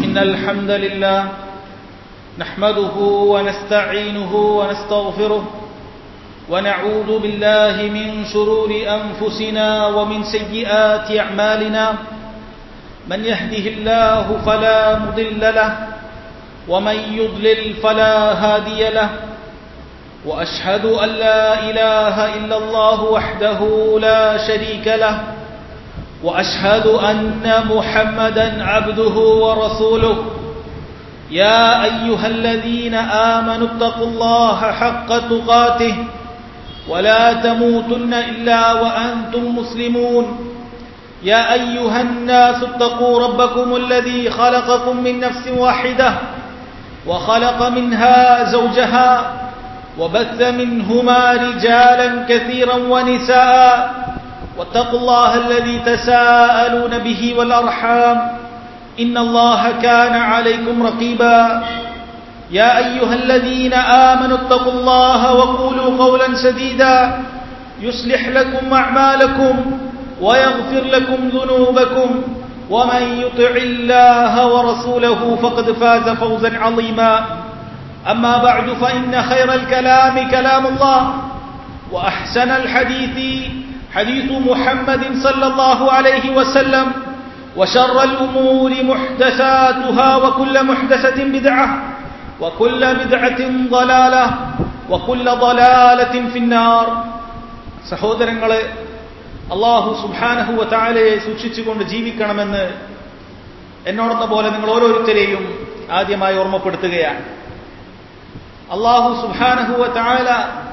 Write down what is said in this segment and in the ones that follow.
إن الحمد لله نحمده ونستعينه ونستغفره ونعوذ بالله من شرور أنفسنا ومن سيئات أعمالنا من يهده الله فلا مضل له ومن يضلل فلا هادي له وأشهد أن لا إله إلا الله وحده لا شريك له وأشهد أن محمدا عبده ورسوله يا أيها الذين آمنوا اتقوا الله حق تقاته ولا تموتن إلا وأنتم مسلمون يا أيها الناس اتقوا ربكم الذي خلقكم من نفس واحدة وخلق منها زوجها وبث منهما رجالا كثيرا ونساء واتقوا الله الذي تساءلون به والأرحام إن الله كان عليكم رقيبا يا أيها الذين آمنوا اتقوا الله وقولوا قولا سديدا يصلح لكم أعمالكم ويغفر لكم ذنوبكم ومن يطع الله ورسوله فقد فاز فوزا عظيما أما بعد فإن خير الكلام كلام الله وأحسن الحديث حديث محمد صلى الله عليه وسلم وشر الأمور محدثاتها وكل محدثة بدعة وكل بدعة ضلالة وكل ضلالة في النار സഹോദരങ്ങളെ അള്ളാഹു സുബാനഹുവ താലയെ സൂക്ഷിച്ചുകൊണ്ട് ജീവിക്കണമെന്ന് എന്നോടെന്ന പോലെ നിങ്ങൾ ഓരോരുത്തരെയും ആദ്യമായി ഓർമ്മപ്പെടുത്തുകയാണ് അള്ളാഹു സുബാനഹുവ താല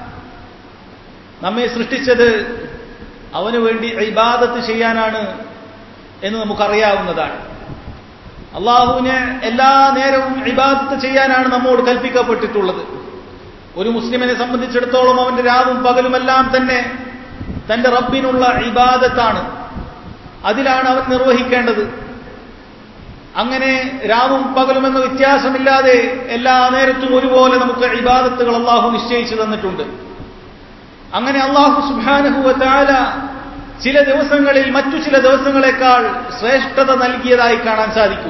നമ്മെ സൃഷ്ടിച്ചത് അവന് വേണ്ടി ഇബാദത്ത് ചെയ്യാനാണ് എന്ന് നമുക്കറിയാവുന്നതാണ് അള്ളാഹുവിനെ എല്ലാ നേരവും ഇബാദത്ത് ചെയ്യാനാണ് നമ്മോട് കൽപ്പിക്കപ്പെട്ടിട്ടുള്ളത് ഒരു മുസ്ലിമിനെ സംബന്ധിച്ചിടത്തോളം അവന്റെ രാവും പകലുമെല്ലാം തന്നെ തന്റെ റബ്ബിനുള്ള ഇബാദത്താണ് അതിലാണ് അവൻ നിർവഹിക്കേണ്ടത് അങ്ങനെ രാവും പകലും എന്ന വ്യത്യാസമില്ലാതെ എല്ലാ നേരത്തും ഒരുപോലെ നമുക്ക് ഇബാദത്തുകൾ അള്ളാഹു നിശ്ചയിച്ചു തന്നിട്ടുണ്ട് അങ്ങനെ അള്ളാഹു സുബാനഹുവ താല ചില ദിവസങ്ങളിൽ മറ്റു ചില ദിവസങ്ങളെക്കാൾ ശ്രേഷ്ഠത നൽകിയതായി കാണാൻ സാധിക്കും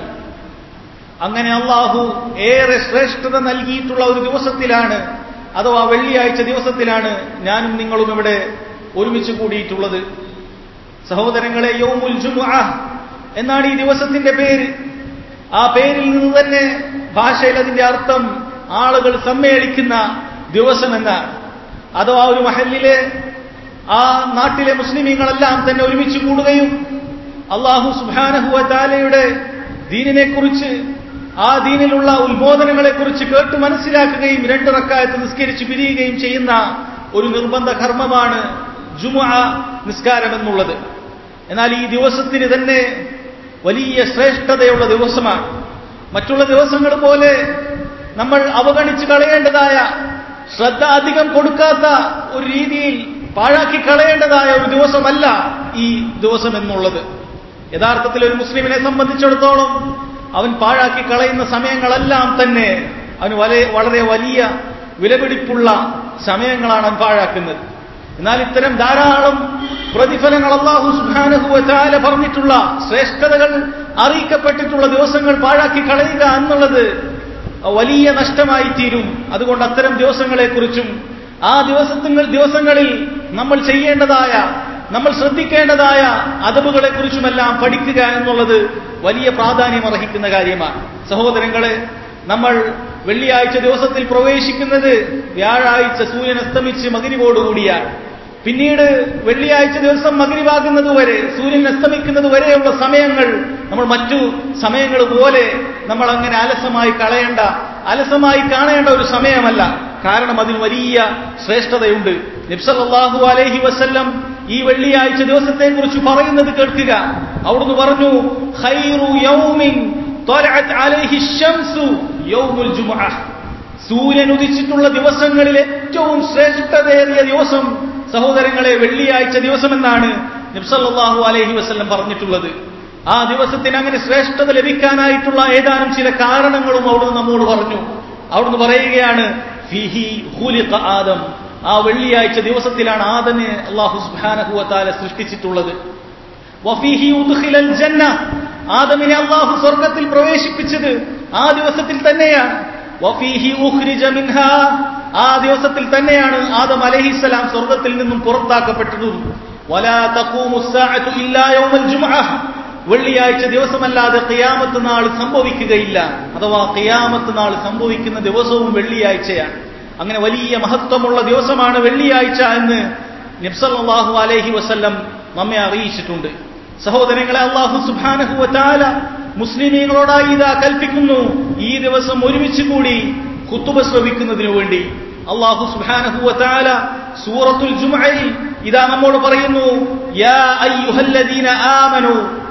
അങ്ങനെ അള്ളാഹു ഏറെ ശ്രേഷ്ഠത നൽകിയിട്ടുള്ള ഒരു ദിവസത്തിലാണ് അഥവാ വെള്ളിയാഴ്ച ദിവസത്തിലാണ് ഞാനും നിങ്ങളും ഇവിടെ ഒരുമിച്ച് കൂടിയിട്ടുള്ളത് സഹോദരങ്ങളെ യൗമുൽ ജുമുഅ എന്നാണ് ഈ ദിവസത്തിന്റെ പേര് ആ പേരിൽ നിന്ന് തന്നെ ഭാഷയിൽ അതിന്റെ അർത്ഥം ആളുകൾ സമ്മേളിക്കുന്ന ദിവസം എന്നാണ് അഥവാ ഒരു മഹലിലെ ആ നാട്ടിലെ മുസ്ലിമീങ്ങളെല്ലാം തന്നെ ഒരുമിച്ച് കൂടുകയും അള്ളാഹു സുബാനഹുവ താലയുടെ ദീനിനെ കുറിച്ച് ആ ദീനിലുള്ള ഉത്ബോധനങ്ങളെ കുറിച്ച് കേട്ട് മനസ്സിലാക്കുകയും രണ്ട് റക്കായത്ത് നിസ്കരിച്ച് പിരിയുകയും ചെയ്യുന്ന ഒരു നിർബന്ധ കർമ്മമാണ് ജുമ നിസ്കാരം എന്നുള്ളത് എന്നാൽ ഈ ദിവസത്തിന് തന്നെ വലിയ ശ്രേഷ്ഠതയുള്ള ദിവസമാണ് മറ്റുള്ള ദിവസങ്ങൾ പോലെ നമ്മൾ അവഗണിച്ച് കളയേണ്ടതായ ശ്രദ്ധ അധികം കൊടുക്കാത്ത ഒരു രീതിയിൽ പാഴാക്കി കളയേണ്ടതായ ഒരു ദിവസമല്ല ഈ ദിവസം എന്നുള്ളത് യഥാർത്ഥത്തിൽ ഒരു മുസ്ലിമിനെ സംബന്ധിച്ചിടത്തോളം അവൻ പാഴാക്കി കളയുന്ന സമയങ്ങളെല്ലാം തന്നെ അവന് വളരെ വലിയ വിലപിടിപ്പുള്ള സമയങ്ങളാണ് അവൻ പാഴാക്കുന്നത് എന്നാൽ ഇത്തരം ധാരാളം പ്രതിഫലങ്ങൾ അള്ളാഹു സുഖാനഹുവല പറഞ്ഞിട്ടുള്ള ശ്രേഷ്ഠതകൾ അറിയിക്കപ്പെട്ടിട്ടുള്ള ദിവസങ്ങൾ പാഴാക്കി കളയുക എന്നുള്ളത് വലിയ നഷ്ടമായി തീരും അതുകൊണ്ട് അത്തരം ദിവസങ്ങളെക്കുറിച്ചും ആ ദിവസങ്ങൾ ദിവസങ്ങളിൽ നമ്മൾ ചെയ്യേണ്ടതായ നമ്മൾ ശ്രദ്ധിക്കേണ്ടതായ അതബുകളെ കുറിച്ചുമെല്ലാം പഠിക്കുക എന്നുള്ളത് വലിയ പ്രാധാന്യം അർഹിക്കുന്ന കാര്യമാണ് സഹോദരങ്ങളെ നമ്മൾ വെള്ളിയാഴ്ച ദിവസത്തിൽ പ്രവേശിക്കുന്നത് വ്യാഴാഴ്ച സൂര്യൻ അസ്തമിച്ച് മകരിവോടുകൂടിയാണ് പിന്നീട് വെള്ളിയാഴ്ച ദിവസം മകരിവാകുന്നത് വരെ സൂര്യൻ അസ്തമിക്കുന്നത് വരെയുള്ള സമയങ്ങൾ നമ്മൾ മറ്റു സമയങ്ങൾ പോലെ നമ്മൾ അങ്ങനെ അലസമായി കളയേണ്ട അലസമായി കാണേണ്ട ഒരു സമയമല്ല കാരണം അതിന് വലിയ ശ്രേഷ്ഠതയുണ്ട് നിബ്സല്ലാഹു അലൈഹി വസ്ല്ലം ഈ വെള്ളിയാഴ്ച ദിവസത്തെ കുറിച്ച് പറയുന്നത് കേൾക്കുക അവിടുന്ന് പറഞ്ഞു ഖൈറു യൗമിൻ അലൈഹി ഷംസു യൗമുൽ ജുമുഅ സൂര്യൻ ഉദിച്ചിട്ടുള്ള ദിവസങ്ങളിൽ ഏറ്റവും ശ്രേഷ്ഠതയേറിയ ദിവസം സഹോദരങ്ങളെ വെള്ളിയാഴ്ച ദിവസമെന്നാണ് നബ്സല്ലാഹു അലൈഹി വസ്ല്ലം പറഞ്ഞിട്ടുള്ളത് ആ ദിവസത്തിന് അങ്ങനെ ശ്രേഷ്ഠത ലഭിക്കാനായിട്ടുള്ള ഏതാനും ചില കാരണങ്ങളും അവിടുന്ന് നമ്മോട് പറഞ്ഞു അവിടുന്ന് പറയുകയാണ് ഫിഹി ഹുലിഖ ആദം ആ വെള്ളിയാഴ്ച ദിവസത്തിലാണ് ആദനെ അള്ളാഹു സുബാനഹുവത്താല സൃഷ്ടിച്ചിട്ടുള്ളത് വഫീഹി ഉദ്ഖിലൽ ജന്ന ആദമിനെ അള്ളാഹു സ്വർഗത്തിൽ പ്രവേശിപ്പിച്ചത് ആ ദിവസത്തിൽ തന്നെയാണ് വഫീഹി ഉഖ്രിജ മിൻഹാ ആ ദിവസത്തിൽ തന്നെയാണ് ആദം അലഹിസ്സലാം സ്വർഗത്തിൽ നിന്നും പുറത്താക്കപ്പെട്ടതും വലാ തഖൂമു സ്സാഅതു ഇല്ലാ യൗമൽ ജുമുഅഹ് വെള്ളിയാഴ്ച ദിവസമല്ലാതെ ഖിയാമത്ത് നാൾ സംഭവിക്കുകയില്ല അഥവാ ഖിയാമത്ത് നാൾ സംഭവിക്കുന്ന ദിവസവും വെള്ളിയാഴ്ചയാണ് അങ്ങനെ വലിയ മഹത്വമുള്ള ദിവസമാണ് വെള്ളിയാഴ്ച എന്ന് നബ്സല്ലാഹു അലൈഹി വസല്ലം നമ്മെ അറിയിച്ചിട്ടുണ്ട് സഹോദരങ്ങളെ അള്ളാഹു സുബാനഹുവല മുസ്ലിമീങ്ങളോടായി ഇതാ കൽപ്പിക്കുന്നു ഈ ദിവസം ഒരുമിച്ച് കൂടി കുത്തുബ ശ്രവിക്കുന്നതിനു വേണ്ടി അള്ളാഹു സുബാനഹുവല സൂറത്തുൽ ജുമയിൽ ഇതാ നമ്മോട് പറയുന്നു യാ അയ്യുഹല്ലദീന ആമനു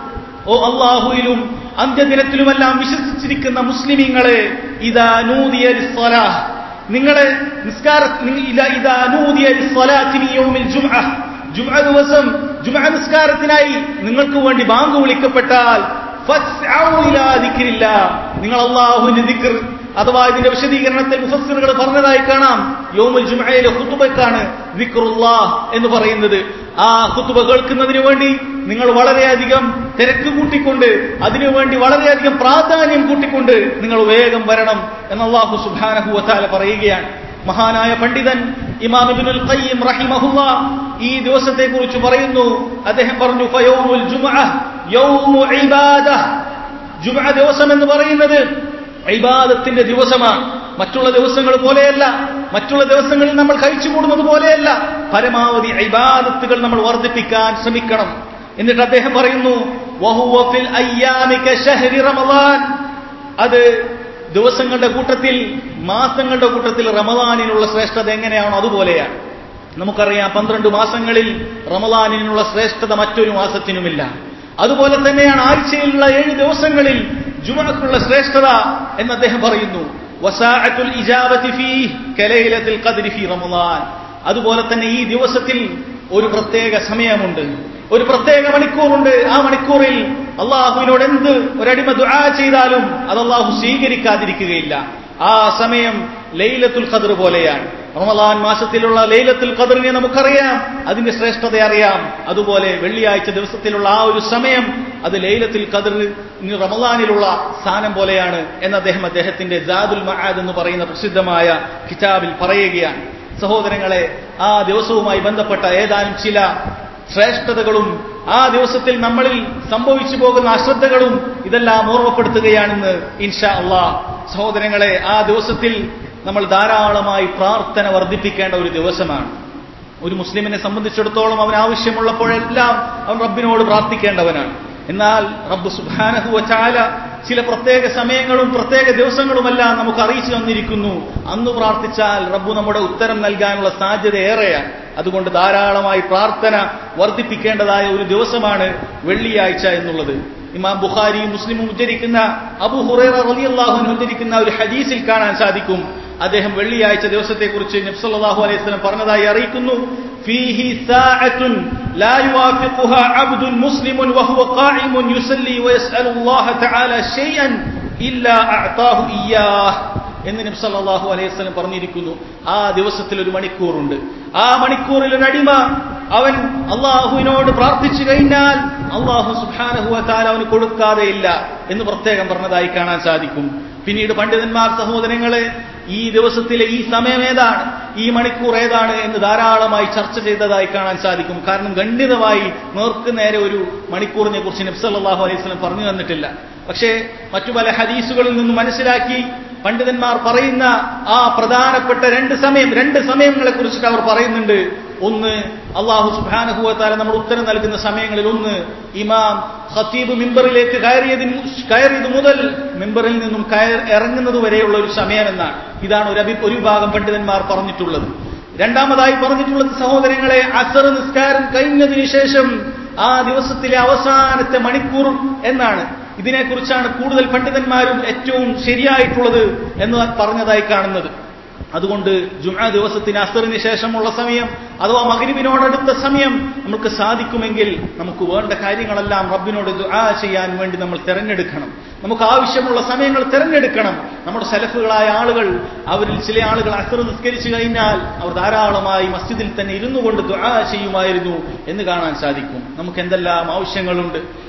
ഓ അള്ളാഹുയിലും അന്ത്യദിനത്തിലുമെല്ലാം വിശ്വസിച്ചിരിക്കുന്ന മുസ്ലിമീങ്ങളെ ഇതാ നൂദിയ ലിസ്സലാഹ് നിങ്ങളെ നിസ്കാര ഇതാ ഇതാ നൂദിയ ലിസ്സലാത്തി യൗമിൽ ജുംഅ ജുംഅ ദിവസം ജുംഅ നിസ്കാരത്തിനായി നിങ്ങൾക്ക് വേണ്ടി ബാങ്ക് വിളിക്കപ്പെട്ടാൽ ഫസ്ഔ ഇലാ ദിക്രില്ലാ നിങ്ങൾ അള്ളാഹുവിന്റെ ദിക്ർ അഥവാ ഇതിന്റെ വിശദീകരണത്തിൽ മുഫസ്സിറുകൾ പറഞ്ഞതായി കാണാം യോമുൽ ജുമയിലെ ഹുത്തുബക്കാണ് ദിക്റുല്ലാഹ് എന്ന് പറയുന്നത് ആ ഹുത്തുബ കേൾക്കുന്നതിന് വേണ്ടി നിങ്ങൾ വളരെയധികം തിരക്ക് കൂട്ടിക്കൊണ്ട് അതിനുവേണ്ടി വളരെയധികം പ്രാധാന്യം കൂട്ടിക്കൊണ്ട് നിങ്ങൾ വേഗം വരണം എന്ന് അള്ളാഹു സുബാനഹു വത്താല പറയുകയാണ് മഹാനായ പണ്ഡിതൻ ഇമാം ഇബ്നുൽ ഖയ്യിം റഹിമഹുല്ല ഈ ദിവസത്തെ കുറിച്ച് പറയുന്നു അദ്ദേഹം പറഞ്ഞു ഫയൗമുൽ ജുമുഅ യൗമു ഇബാദ ജുമുഅ ദിവസം എന്ന് പറയുന്നത് ഇബാദത്തിന്റെ ദിവസമാണ് മറ്റുള്ള ദിവസങ്ങൾ പോലെയല്ല മറ്റുള്ള ദിവസങ്ങളിൽ നമ്മൾ കഴിച്ചുകൂടുന്നത് പോലെയല്ല പരമാവധി ഇബാദത്തുകൾ നമ്മൾ വർദ്ധിപ്പിക്കാൻ ശ്രമിക്കണം എന്നിട്ട് അദ്ദേഹം പറയുന്നു വഹുവ ഫിൽ അയ്യാമി കശഹരി റമളാൻ അത് ദിവസങ്ങളുടെ കൂട്ടത്തിൽ മാസങ്ങളുടെ കൂട്ടത്തിൽ റമദാനിനുള്ള ശ്രേഷ്ഠത എങ്ങനെയാണോ അതുപോലെയാണ് നമുക്കറിയാം പന്ത്രണ്ട് മാസങ്ങളിൽ റമദാനിനുള്ള ശ്രേഷ്ഠത മറ്റൊരു മാസത്തിനുമില്ല അതുപോലെ തന്നെയാണ് ആഴ്ചയിലുള്ള ഏഴ് ദിവസങ്ങളിൽ ജുമക്കുള്ള ശ്രേഷ്ഠത എന്ന് അദ്ദേഹം പറയുന്നു വസാഅത്തുൽ ഇജാബത്തി ഫീ കലൈലത്തുൽ ഖദ്രി ഫീ റമദാൻ അതുപോലെ തന്നെ ഈ ദിവസത്തിൽ ഒരു പ്രത്യേക സമയമുണ്ട് ഒരു പ്രത്യേക മണിക്കൂറുണ്ട് ആ മണിക്കൂറിൽ അള്ളാഹുവിനോട് എന്ത് ഒരടിമ ദുആ ചെയ്താലും അത് അള്ളാഹു സ്വീകരിക്കാതിരിക്കുകയില്ല ആ സമയം ലൈലത്തുൽ ഖദർ പോലെയാണ് റമദാൻ മാസത്തിലുള്ള ലൈലത്തുൽ ഖദറിനെ നമുക്കറിയാം അതിന്റെ ശ്രേഷ്ഠത അറിയാം അതുപോലെ വെള്ളിയാഴ്ച ദിവസത്തിലുള്ള ആ ഒരു സമയം അത് ലൈലത്തുൽ ഖദർ റമദാനിലുള്ള സ്ഥാനം പോലെയാണ് എന്ന് അദ്ദേഹം അദ്ദേഹത്തിന്റെ ജാദുൽ മഹാദ് എന്ന് പറയുന്ന പ്രസിദ്ധമായ കിതാബിൽ പറയുകയാണ് സഹോദരങ്ങളെ ആ ദിവസവുമായി ബന്ധപ്പെട്ട ഏതാനും ചില ശ്രേഷ്ഠതകളും ആ ദിവസത്തിൽ നമ്മളിൽ സംഭവിച്ചു പോകുന്ന അശ്രദ്ധകളും ഇതെല്ലാം ഓർമ്മപ്പെടുത്തുകയാണെന്ന് ഇൻഷാ അള്ളാ സഹോദരങ്ങളെ ആ ദിവസത്തിൽ നമ്മൾ ധാരാളമായി പ്രാർത്ഥന വർദ്ധിപ്പിക്കേണ്ട ഒരു ദിവസമാണ് ഒരു മുസ്ലിമിനെ സംബന്ധിച്ചിടത്തോളം അവൻ ആവശ്യമുള്ളപ്പോഴെല്ലാം അവൻ റബ്ബിനോട് പ്രാർത്ഥിക്കേണ്ടവനാണ് എന്നാൽ റബ്ബ് സുബാനഹുവ ചാല ചില പ്രത്യേക സമയങ്ങളും പ്രത്യേക ദിവസങ്ങളുമെല്ലാം നമുക്ക് അറിയിച്ചു തന്നിരിക്കുന്നു അന്ന് പ്രാർത്ഥിച്ചാൽ റബ്ബു നമ്മുടെ ഉത്തരം നൽകാനുള്ള സാധ്യത ഏറെയാണ് അതുകൊണ്ട് ധാരാളമായി പ്രാർത്ഥന വർദ്ധിപ്പിക്കേണ്ടതായ ഒരു ദിവസമാണ് വെള്ളിയാഴ്ച എന്നുള്ളത് ഇമാം ബുഖാരിയും മുസ്ലിമും ഉദ്ധരിക്കുന്ന അബു ഹുറൈറ റളിയല്ലാഹു ഉദ്ധരിക്കുന്ന ഒരു ഹദീസിൽ കാണാൻ സാധിക്കും അദ്ദേഹം വെള്ളിയാഴ്ച ദിവസത്തെക്കുറിച്ച് നബ്സല്ലാഹു അലൈഹി സ്വലം പറഞ്ഞതായി അറിയിക്കുന്നു فيه ساعة لا يوافقها عبد مسلم وهو قائم يصلي ويسأل الله تعالى شيئا إلا أعطاه إياه എന്ന് നബി സല്ലല്ലാഹു അലൈഹി വസല്ലം പറഞ്ഞിരിക്കുന്നു ആ ദിവസത്തിൽ ഒരു മണിക്കൂറുണ്ട് ആ മണിക്കൂറിൽ ഒരു അടിമ അവൻ അള്ളാഹുവിനോട് പ്രാർത്ഥിച്ചു കഴിഞ്ഞാൽ അള്ളാഹു സുബ്ഹാനഹു വതആല അവന് കൊടുക്കാതെയില്ല എന്ന് പ്രത്യേകം പറഞ്ഞതായി കാണാൻ സാധിക്കും പിന്നീട് പണ്ഡിതന്മാർ സഹോദരങ്ങളെ ഈ ദിവസത്തിലെ ഈ സമയം ഏതാണ് ഈ മണിക്കൂർ ഏതാണ് എന്ന് ധാരാളമായി ചർച്ച ചെയ്തതായി കാണാൻ സാധിക്കും കാരണം ഖണ്ഡിതമായി നേർക്ക് നേരെ ഒരു മണിക്കൂറിനെ കുറിച്ച് നബ്സല്ലാഹു അലൈഹി സ്വലം പറഞ്ഞു തന്നിട്ടില്ല പക്ഷേ മറ്റു പല ഹദീസുകളിൽ നിന്ന് മനസ്സിലാക്കി പണ്ഡിതന്മാർ പറയുന്ന ആ പ്രധാനപ്പെട്ട രണ്ട് സമയം രണ്ട് സമയങ്ങളെ കുറിച്ചിട്ട് അവർ പറയുന്നുണ്ട് ഒന്ന് അള്ളാഹു സുബാനഹുവത്താല നമ്മൾ ഉത്തരം നൽകുന്ന സമയങ്ങളിൽ ഒന്ന് ഇമാം ഖത്തീബ് മിമ്പറിലേക്ക് കയറിയതിന് കയറിയത് മുതൽ മിമ്പറിൽ നിന്നും കയർ ഇറങ്ങുന്നത് വരെയുള്ള ഒരു സമയം എന്നാണ് ഇതാണ് ഒരു അഭി ഒരു വിഭാഗം പണ്ഡിതന്മാർ പറഞ്ഞിട്ടുള്ളത് രണ്ടാമതായി പറഞ്ഞിട്ടുള്ളത് സഹോദരങ്ങളെ അസർ നിസ്കാരം കഴിഞ്ഞതിന് ശേഷം ആ ദിവസത്തിലെ അവസാനത്തെ മണിക്കൂർ എന്നാണ് ഇതിനെക്കുറിച്ചാണ് കൂടുതൽ പണ്ഡിതന്മാരും ഏറ്റവും ശരിയായിട്ടുള്ളത് എന്ന് പറഞ്ഞതായി കാണുന്നത് അതുകൊണ്ട് ജുമാ ദിവസത്തിന് അസറിന് ശേഷമുള്ള സമയം അഥവാ മകരിവിനോടടുത്ത സമയം നമുക്ക് സാധിക്കുമെങ്കിൽ നമുക്ക് വേണ്ട കാര്യങ്ങളെല്ലാം റബ്ബിനോട് ദുആ ചെയ്യാൻ വേണ്ടി നമ്മൾ തിരഞ്ഞെടുക്കണം നമുക്ക് ആവശ്യമുള്ള സമയങ്ങൾ തിരഞ്ഞെടുക്കണം നമ്മുടെ സെലഫുകളായ ആളുകൾ അവരിൽ ചില ആളുകൾ അസർ നിസ്കരിച്ചു കഴിഞ്ഞാൽ അവർ ധാരാളമായി മസ്ജിദിൽ തന്നെ ഇരുന്നു കൊണ്ട് ദുആ ചെയ്യുമായിരുന്നു എന്ന് കാണാൻ സാധിക്കും നമുക്ക് എന്തെല്ലാം ആവശ്യങ്ങളുണ്ട്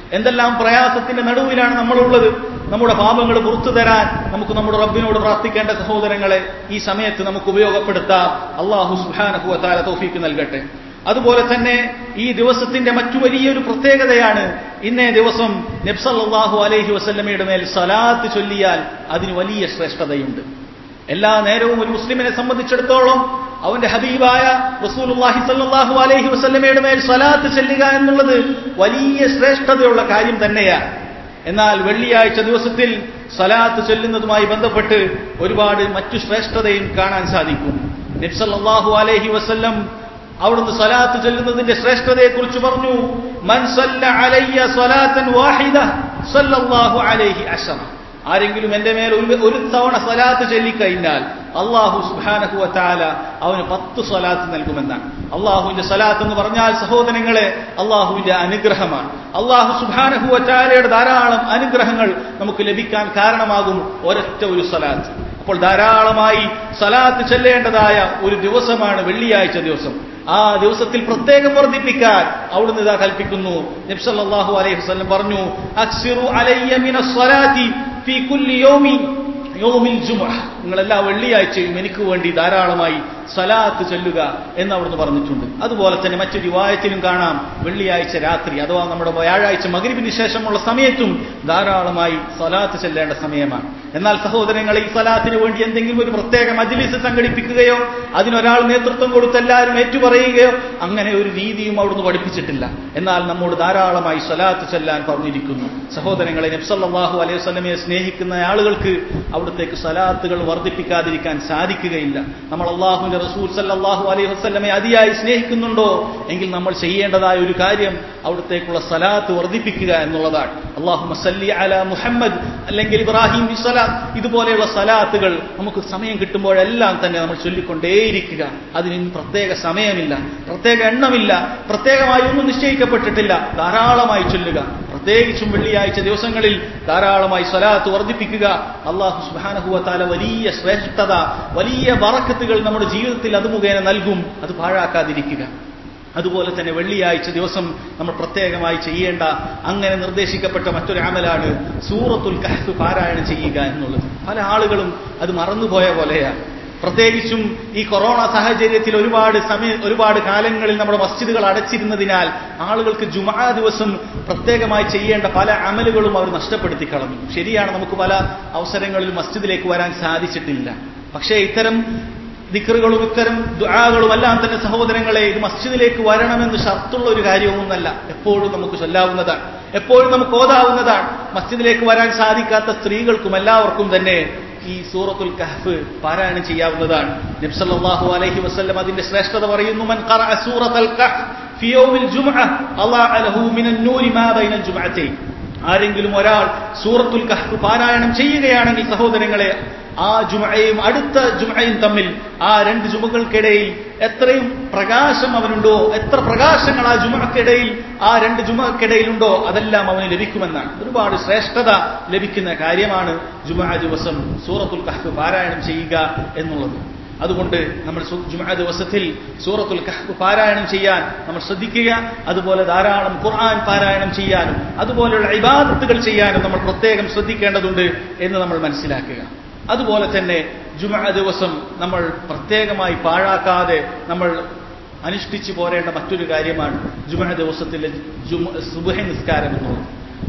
എന്തെല്ലാം പ്രയാസത്തിന്റെ നടുവിലാണ് നമ്മളുള്ളത് നമ്മുടെ പാപങ്ങൾ പുറത്തു തരാൻ നമുക്ക് നമ്മുടെ റബ്ബിനോട് പ്രാർത്ഥിക്കേണ്ട സഹോദരങ്ങളെ ഈ സമയത്ത് നമുക്ക് ഉപയോഗപ്പെടുത്താം അള്ളാഹു സുഹാനഹുവത്താല തോഫീക്ക് നൽകട്ടെ അതുപോലെ തന്നെ ഈ ദിവസത്തിന്റെ മറ്റു വലിയൊരു പ്രത്യേകതയാണ് ഇന്നേ ദിവസം നബ്സല്ലാഹു അലൈഹി വസല്ലമയുടെ മേൽ സലാത്ത് ചൊല്ലിയാൽ അതിന് വലിയ ശ്രേഷ്ഠതയുണ്ട് എല്ലാ നേരവും ഒരു മുസ്ലിമിനെ സംബന്ധിച്ചിടത്തോളം അവന്റെ ഹബീബായ റസൂലുള്ളാഹി സല്ലല്ലാഹു അലൈഹി വസല്ലമയുടെ മേൽ സ്വലാത്ത് ചെല്ലുക എന്നുള്ളത് വലിയ ശ്രേഷ്ഠതയുള്ള കാര്യം തന്നെയാണ് എന്നാൽ വെള്ളിയാഴ്ച ദിവസത്തിൽ സ്വലാത്ത് ചൊല്ലുന്നതുമായി ബന്ധപ്പെട്ട് ഒരുപാട് മറ്റു ശ്രേഷ്ഠതയും കാണാൻ സാധിക്കും നബ്സല്ലാഹു അലൈഹി വസല്ലം അവിടുന്ന് സ്വലാത്ത് ചൊല്ലുന്നതിന്റെ ശ്രേഷ്ഠതയെക്കുറിച്ച് പറഞ്ഞു മൻ സല്ല അലയ്യ സ്വലാത്തൻ വാഹിദ സല്ലല്ലാഹു അലൈഹി അശറ ആരെങ്കിലും എന്റെ മേൽ ഒരു ഒരു തവണ സ്വലാത്ത് ചൊല്ലിക്കഴിഞ്ഞാൽ അള്ളാഹു സുബാനഹുവ താല അവന് പത്ത് സ്വലാത്ത് നൽകുമെന്നാണ് അള്ളാഹുവിന്റെ സ്വലാത്ത് എന്ന് പറഞ്ഞാൽ സഹോദരങ്ങളെ അള്ളാഹുവിന്റെ അനുഗ്രഹമാണ് അള്ളാഹു സുബാനഹുവ താലയുടെ ധാരാളം അനുഗ്രഹങ്ങൾ നമുക്ക് ലഭിക്കാൻ കാരണമാകും ഒരൊറ്റ ഒരു സ്വലാത്ത് അപ്പോൾ ധാരാളമായി സലാത്ത് ചെല്ലേണ്ടതായ ഒരു ദിവസമാണ് വെള്ളിയാഴ്ച ദിവസം ആ ദിവസത്തിൽ പ്രത്യേകം വർദ്ധിപ്പിക്കാൻ അവിടുന്ന് ഇതാ കൽപ്പിക്കുന്നു നബ്സല്ലാഹു അലൈഹി വസല്ലം പറഞ്ഞു അക്സിറു അലയ്യ മിന സ്വലാത്തി ഫീ കുല്ലി യൗമി യോമിൽ ജുമ നിങ്ങൾ എല്ലാ വെള്ളിയാഴ്ചയും എനിക്ക് വേണ്ടി ധാരാളമായി സലാത്ത് ചൊല്ലുക എന്ന് അവിടുന്ന് പറഞ്ഞിട്ടുണ്ട് അതുപോലെ തന്നെ മറ്റു റിവായത്തിലും കാണാം വെള്ളിയാഴ്ച രാത്രി അഥവാ നമ്മുടെ വ്യാഴാഴ്ച മകരിവിന് ശേഷമുള്ള സമയത്തും ധാരാളമായി സലാത്ത് ചെല്ലേണ്ട സമയമാണ് എന്നാൽ സഹോദരങ്ങൾ ഈ സലാത്തിന് വേണ്ടി എന്തെങ്കിലും ഒരു പ്രത്യേക മജ്ലിസ് സംഘടിപ്പിക്കുകയോ അതിനൊരാൾ നേതൃത്വം കൊടുത്ത് എല്ലാവരും ഏറ്റുപറയുകയോ അങ്ങനെ ഒരു രീതിയും അവിടുന്ന് പഠിപ്പിച്ചിട്ടില്ല എന്നാൽ നമ്മോട് ധാരാളമായി സലാത്ത് ചെല്ലാൻ പറഞ്ഞിരിക്കുന്നു സഹോദരങ്ങളെ നബ്സല്ലാഹു അലൈഹി വസല്ലമയെ സ്നേഹിക്കുന്ന ആളുകൾക്ക് അവിടത്തേക്ക് സലാത്തുകൾ വർദ്ധിപ്പിക്കാതിരിക്കാൻ സാധിക്കുകയില്ല നമ്മൾ അള്ളാഹുവിന്റെ റസൂൽ സല്ലാഹു അലൈഹി വസ്ലമെ അതിയായി സ്നേഹിക്കുന്നുണ്ടോ എങ്കിൽ നമ്മൾ ചെയ്യേണ്ടതായ ഒരു കാര്യം അവിടത്തേക്കുള്ള സലാത്ത് വർദ്ധിപ്പിക്കുക എന്നുള്ളതാണ് അള്ളാഹു മസല്ലി അല മുഹമ്മദ് അല്ലെങ്കിൽ ഇബ്രാഹിം സലാത്ത് ഇതുപോലെയുള്ള സലാത്തുകൾ നമുക്ക് സമയം കിട്ടുമ്പോഴെല്ലാം തന്നെ നമ്മൾ ചൊല്ലിക്കൊണ്ടേയിരിക്കുക അതിന് പ്രത്യേക സമയമില്ല പ്രത്യേക എണ്ണമില്ല പ്രത്യേകമായി ഒന്നും നിശ്ചയിക്കപ്പെട്ടിട്ടില്ല ധാരാളമായി ചൊല്ലുക പ്രത്യേകിച്ചും വെള്ളിയാഴ്ച ദിവസങ്ങളിൽ ധാരാളമായി സ്വലാത്ത് വർദ്ധിപ്പിക്കുക അള്ളാഹു സുബാനഹുവത്താല വലിയ ശ്രേഷ്ഠത വലിയ ബറക്കത്തുകൾ നമ്മുടെ ജീവിതത്തിൽ അത് മുഖേന നൽകും അത് പാഴാക്കാതിരിക്കുക അതുപോലെ തന്നെ വെള്ളിയാഴ്ച ദിവസം നമ്മൾ പ്രത്യേകമായി ചെയ്യേണ്ട അങ്ങനെ നിർദ്ദേശിക്കപ്പെട്ട മറ്റൊരു അമലാണ് സൂറത്തുൽ കഹഫ് പാരായണം ചെയ്യുക എന്നുള്ളത് പല ആളുകളും അത് മറന്നുപോയ പോലെയാണ് പ്രത്യേകിച്ചും ഈ കൊറോണ സാഹചര്യത്തിൽ ഒരുപാട് സമയ ഒരുപാട് കാലങ്ങളിൽ നമ്മുടെ മസ്ജിദുകൾ അടച്ചിരുന്നതിനാൽ ആളുകൾക്ക് ജുമാ ദിവസം പ്രത്യേകമായി ചെയ്യേണ്ട പല അമലുകളും അവർ നഷ്ടപ്പെടുത്തി കളഞ്ഞു ശരിയാണ് നമുക്ക് പല അവസരങ്ങളിൽ മസ്ജിദിലേക്ക് വരാൻ സാധിച്ചിട്ടില്ല പക്ഷേ ഇത്തരം ദിക്കറുകളും ഇത്തരം ദുആകളും എല്ലാം തന്നെ സഹോദരങ്ങളെ ഇത് മസ്ജിദിലേക്ക് വരണമെന്ന് ഷർത്തുള്ള ഒരു കാര്യവുമൊന്നല്ല എപ്പോഴും നമുക്ക് ചൊല്ലാവുന്നതാണ് എപ്പോഴും നമുക്ക് ഓതാവുന്നതാണ് മസ്ജിദിലേക്ക് വരാൻ സാധിക്കാത്ത സ്ത്രീകൾക്കും എല്ലാവർക്കും തന്നെ ഈ സൂറത്തുൽ കഹ്ഫ് പാരായണം ചെയ്യാവുന്നതാണ് നബ്സല്ലാഹു അലൈഹി വസല്ലം അതിന്റെ ശ്രേഷ്ഠത പറയുന്നു മൻ ഖറഅ സൂറത്തുൽ കഹ്ഫ് ഫി യൗമിൽ ജുംഅ അല്ലാഹ ലഹു മിനൻ നൂരി മാ ബൈനൽ ജുംഅത്തൈൻ ആരെങ്കിലും ഒരാൾ സൂറത്തുൽ കഹ്ഫ് പാരായണം ചെയ്യുകയാണെങ്കിൽ സഹോദരങ്ങളെ ആ ജുമയും അടുത്ത ജുമയും തമ്മിൽ ആ രണ്ട് ജുമകൾക്കിടയിൽ എത്രയും പ്രകാശം അവനുണ്ടോ എത്ര പ്രകാശങ്ങൾ ആ ജുമക്കിടയിൽ ആ രണ്ട് ജുമക്കിടയിലുണ്ടോ അതെല്ലാം അവന് ലഭിക്കുമെന്നാണ് ഒരുപാട് ശ്രേഷ്ഠത ലഭിക്കുന്ന കാര്യമാണ് ജുമ ദിവസം സൂറത്തുൽ കഹ്ഫ് പാരായണം ചെയ്യുക എന്നുള്ളത് അതുകൊണ്ട് നമ്മൾ ജുമ ദിവസത്തിൽ സൂറത്തുൽ കഹ്ഫ് പാരായണം ചെയ്യാൻ നമ്മൾ ശ്രദ്ധിക്കുക അതുപോലെ ധാരാളം ഖുർആൻ പാരായണം ചെയ്യാനും അതുപോലെയുള്ള ഇബാദത്തുകൾ ചെയ്യാനും നമ്മൾ പ്രത്യേകം ശ്രദ്ധിക്കേണ്ടതുണ്ട് എന്ന് നമ്മൾ മനസ്സിലാക്കുക അതുപോലെ തന്നെ ജുമ ദിവസം നമ്മൾ പ്രത്യേകമായി പാഴാക്കാതെ നമ്മൾ അനുഷ്ഠിച്ചു പോരേണ്ട മറ്റൊരു കാര്യമാണ് ജുമ ദിവസത്തിലെ ജുമ സുബഹ നിസ്കാരം എന്നുള്ളത്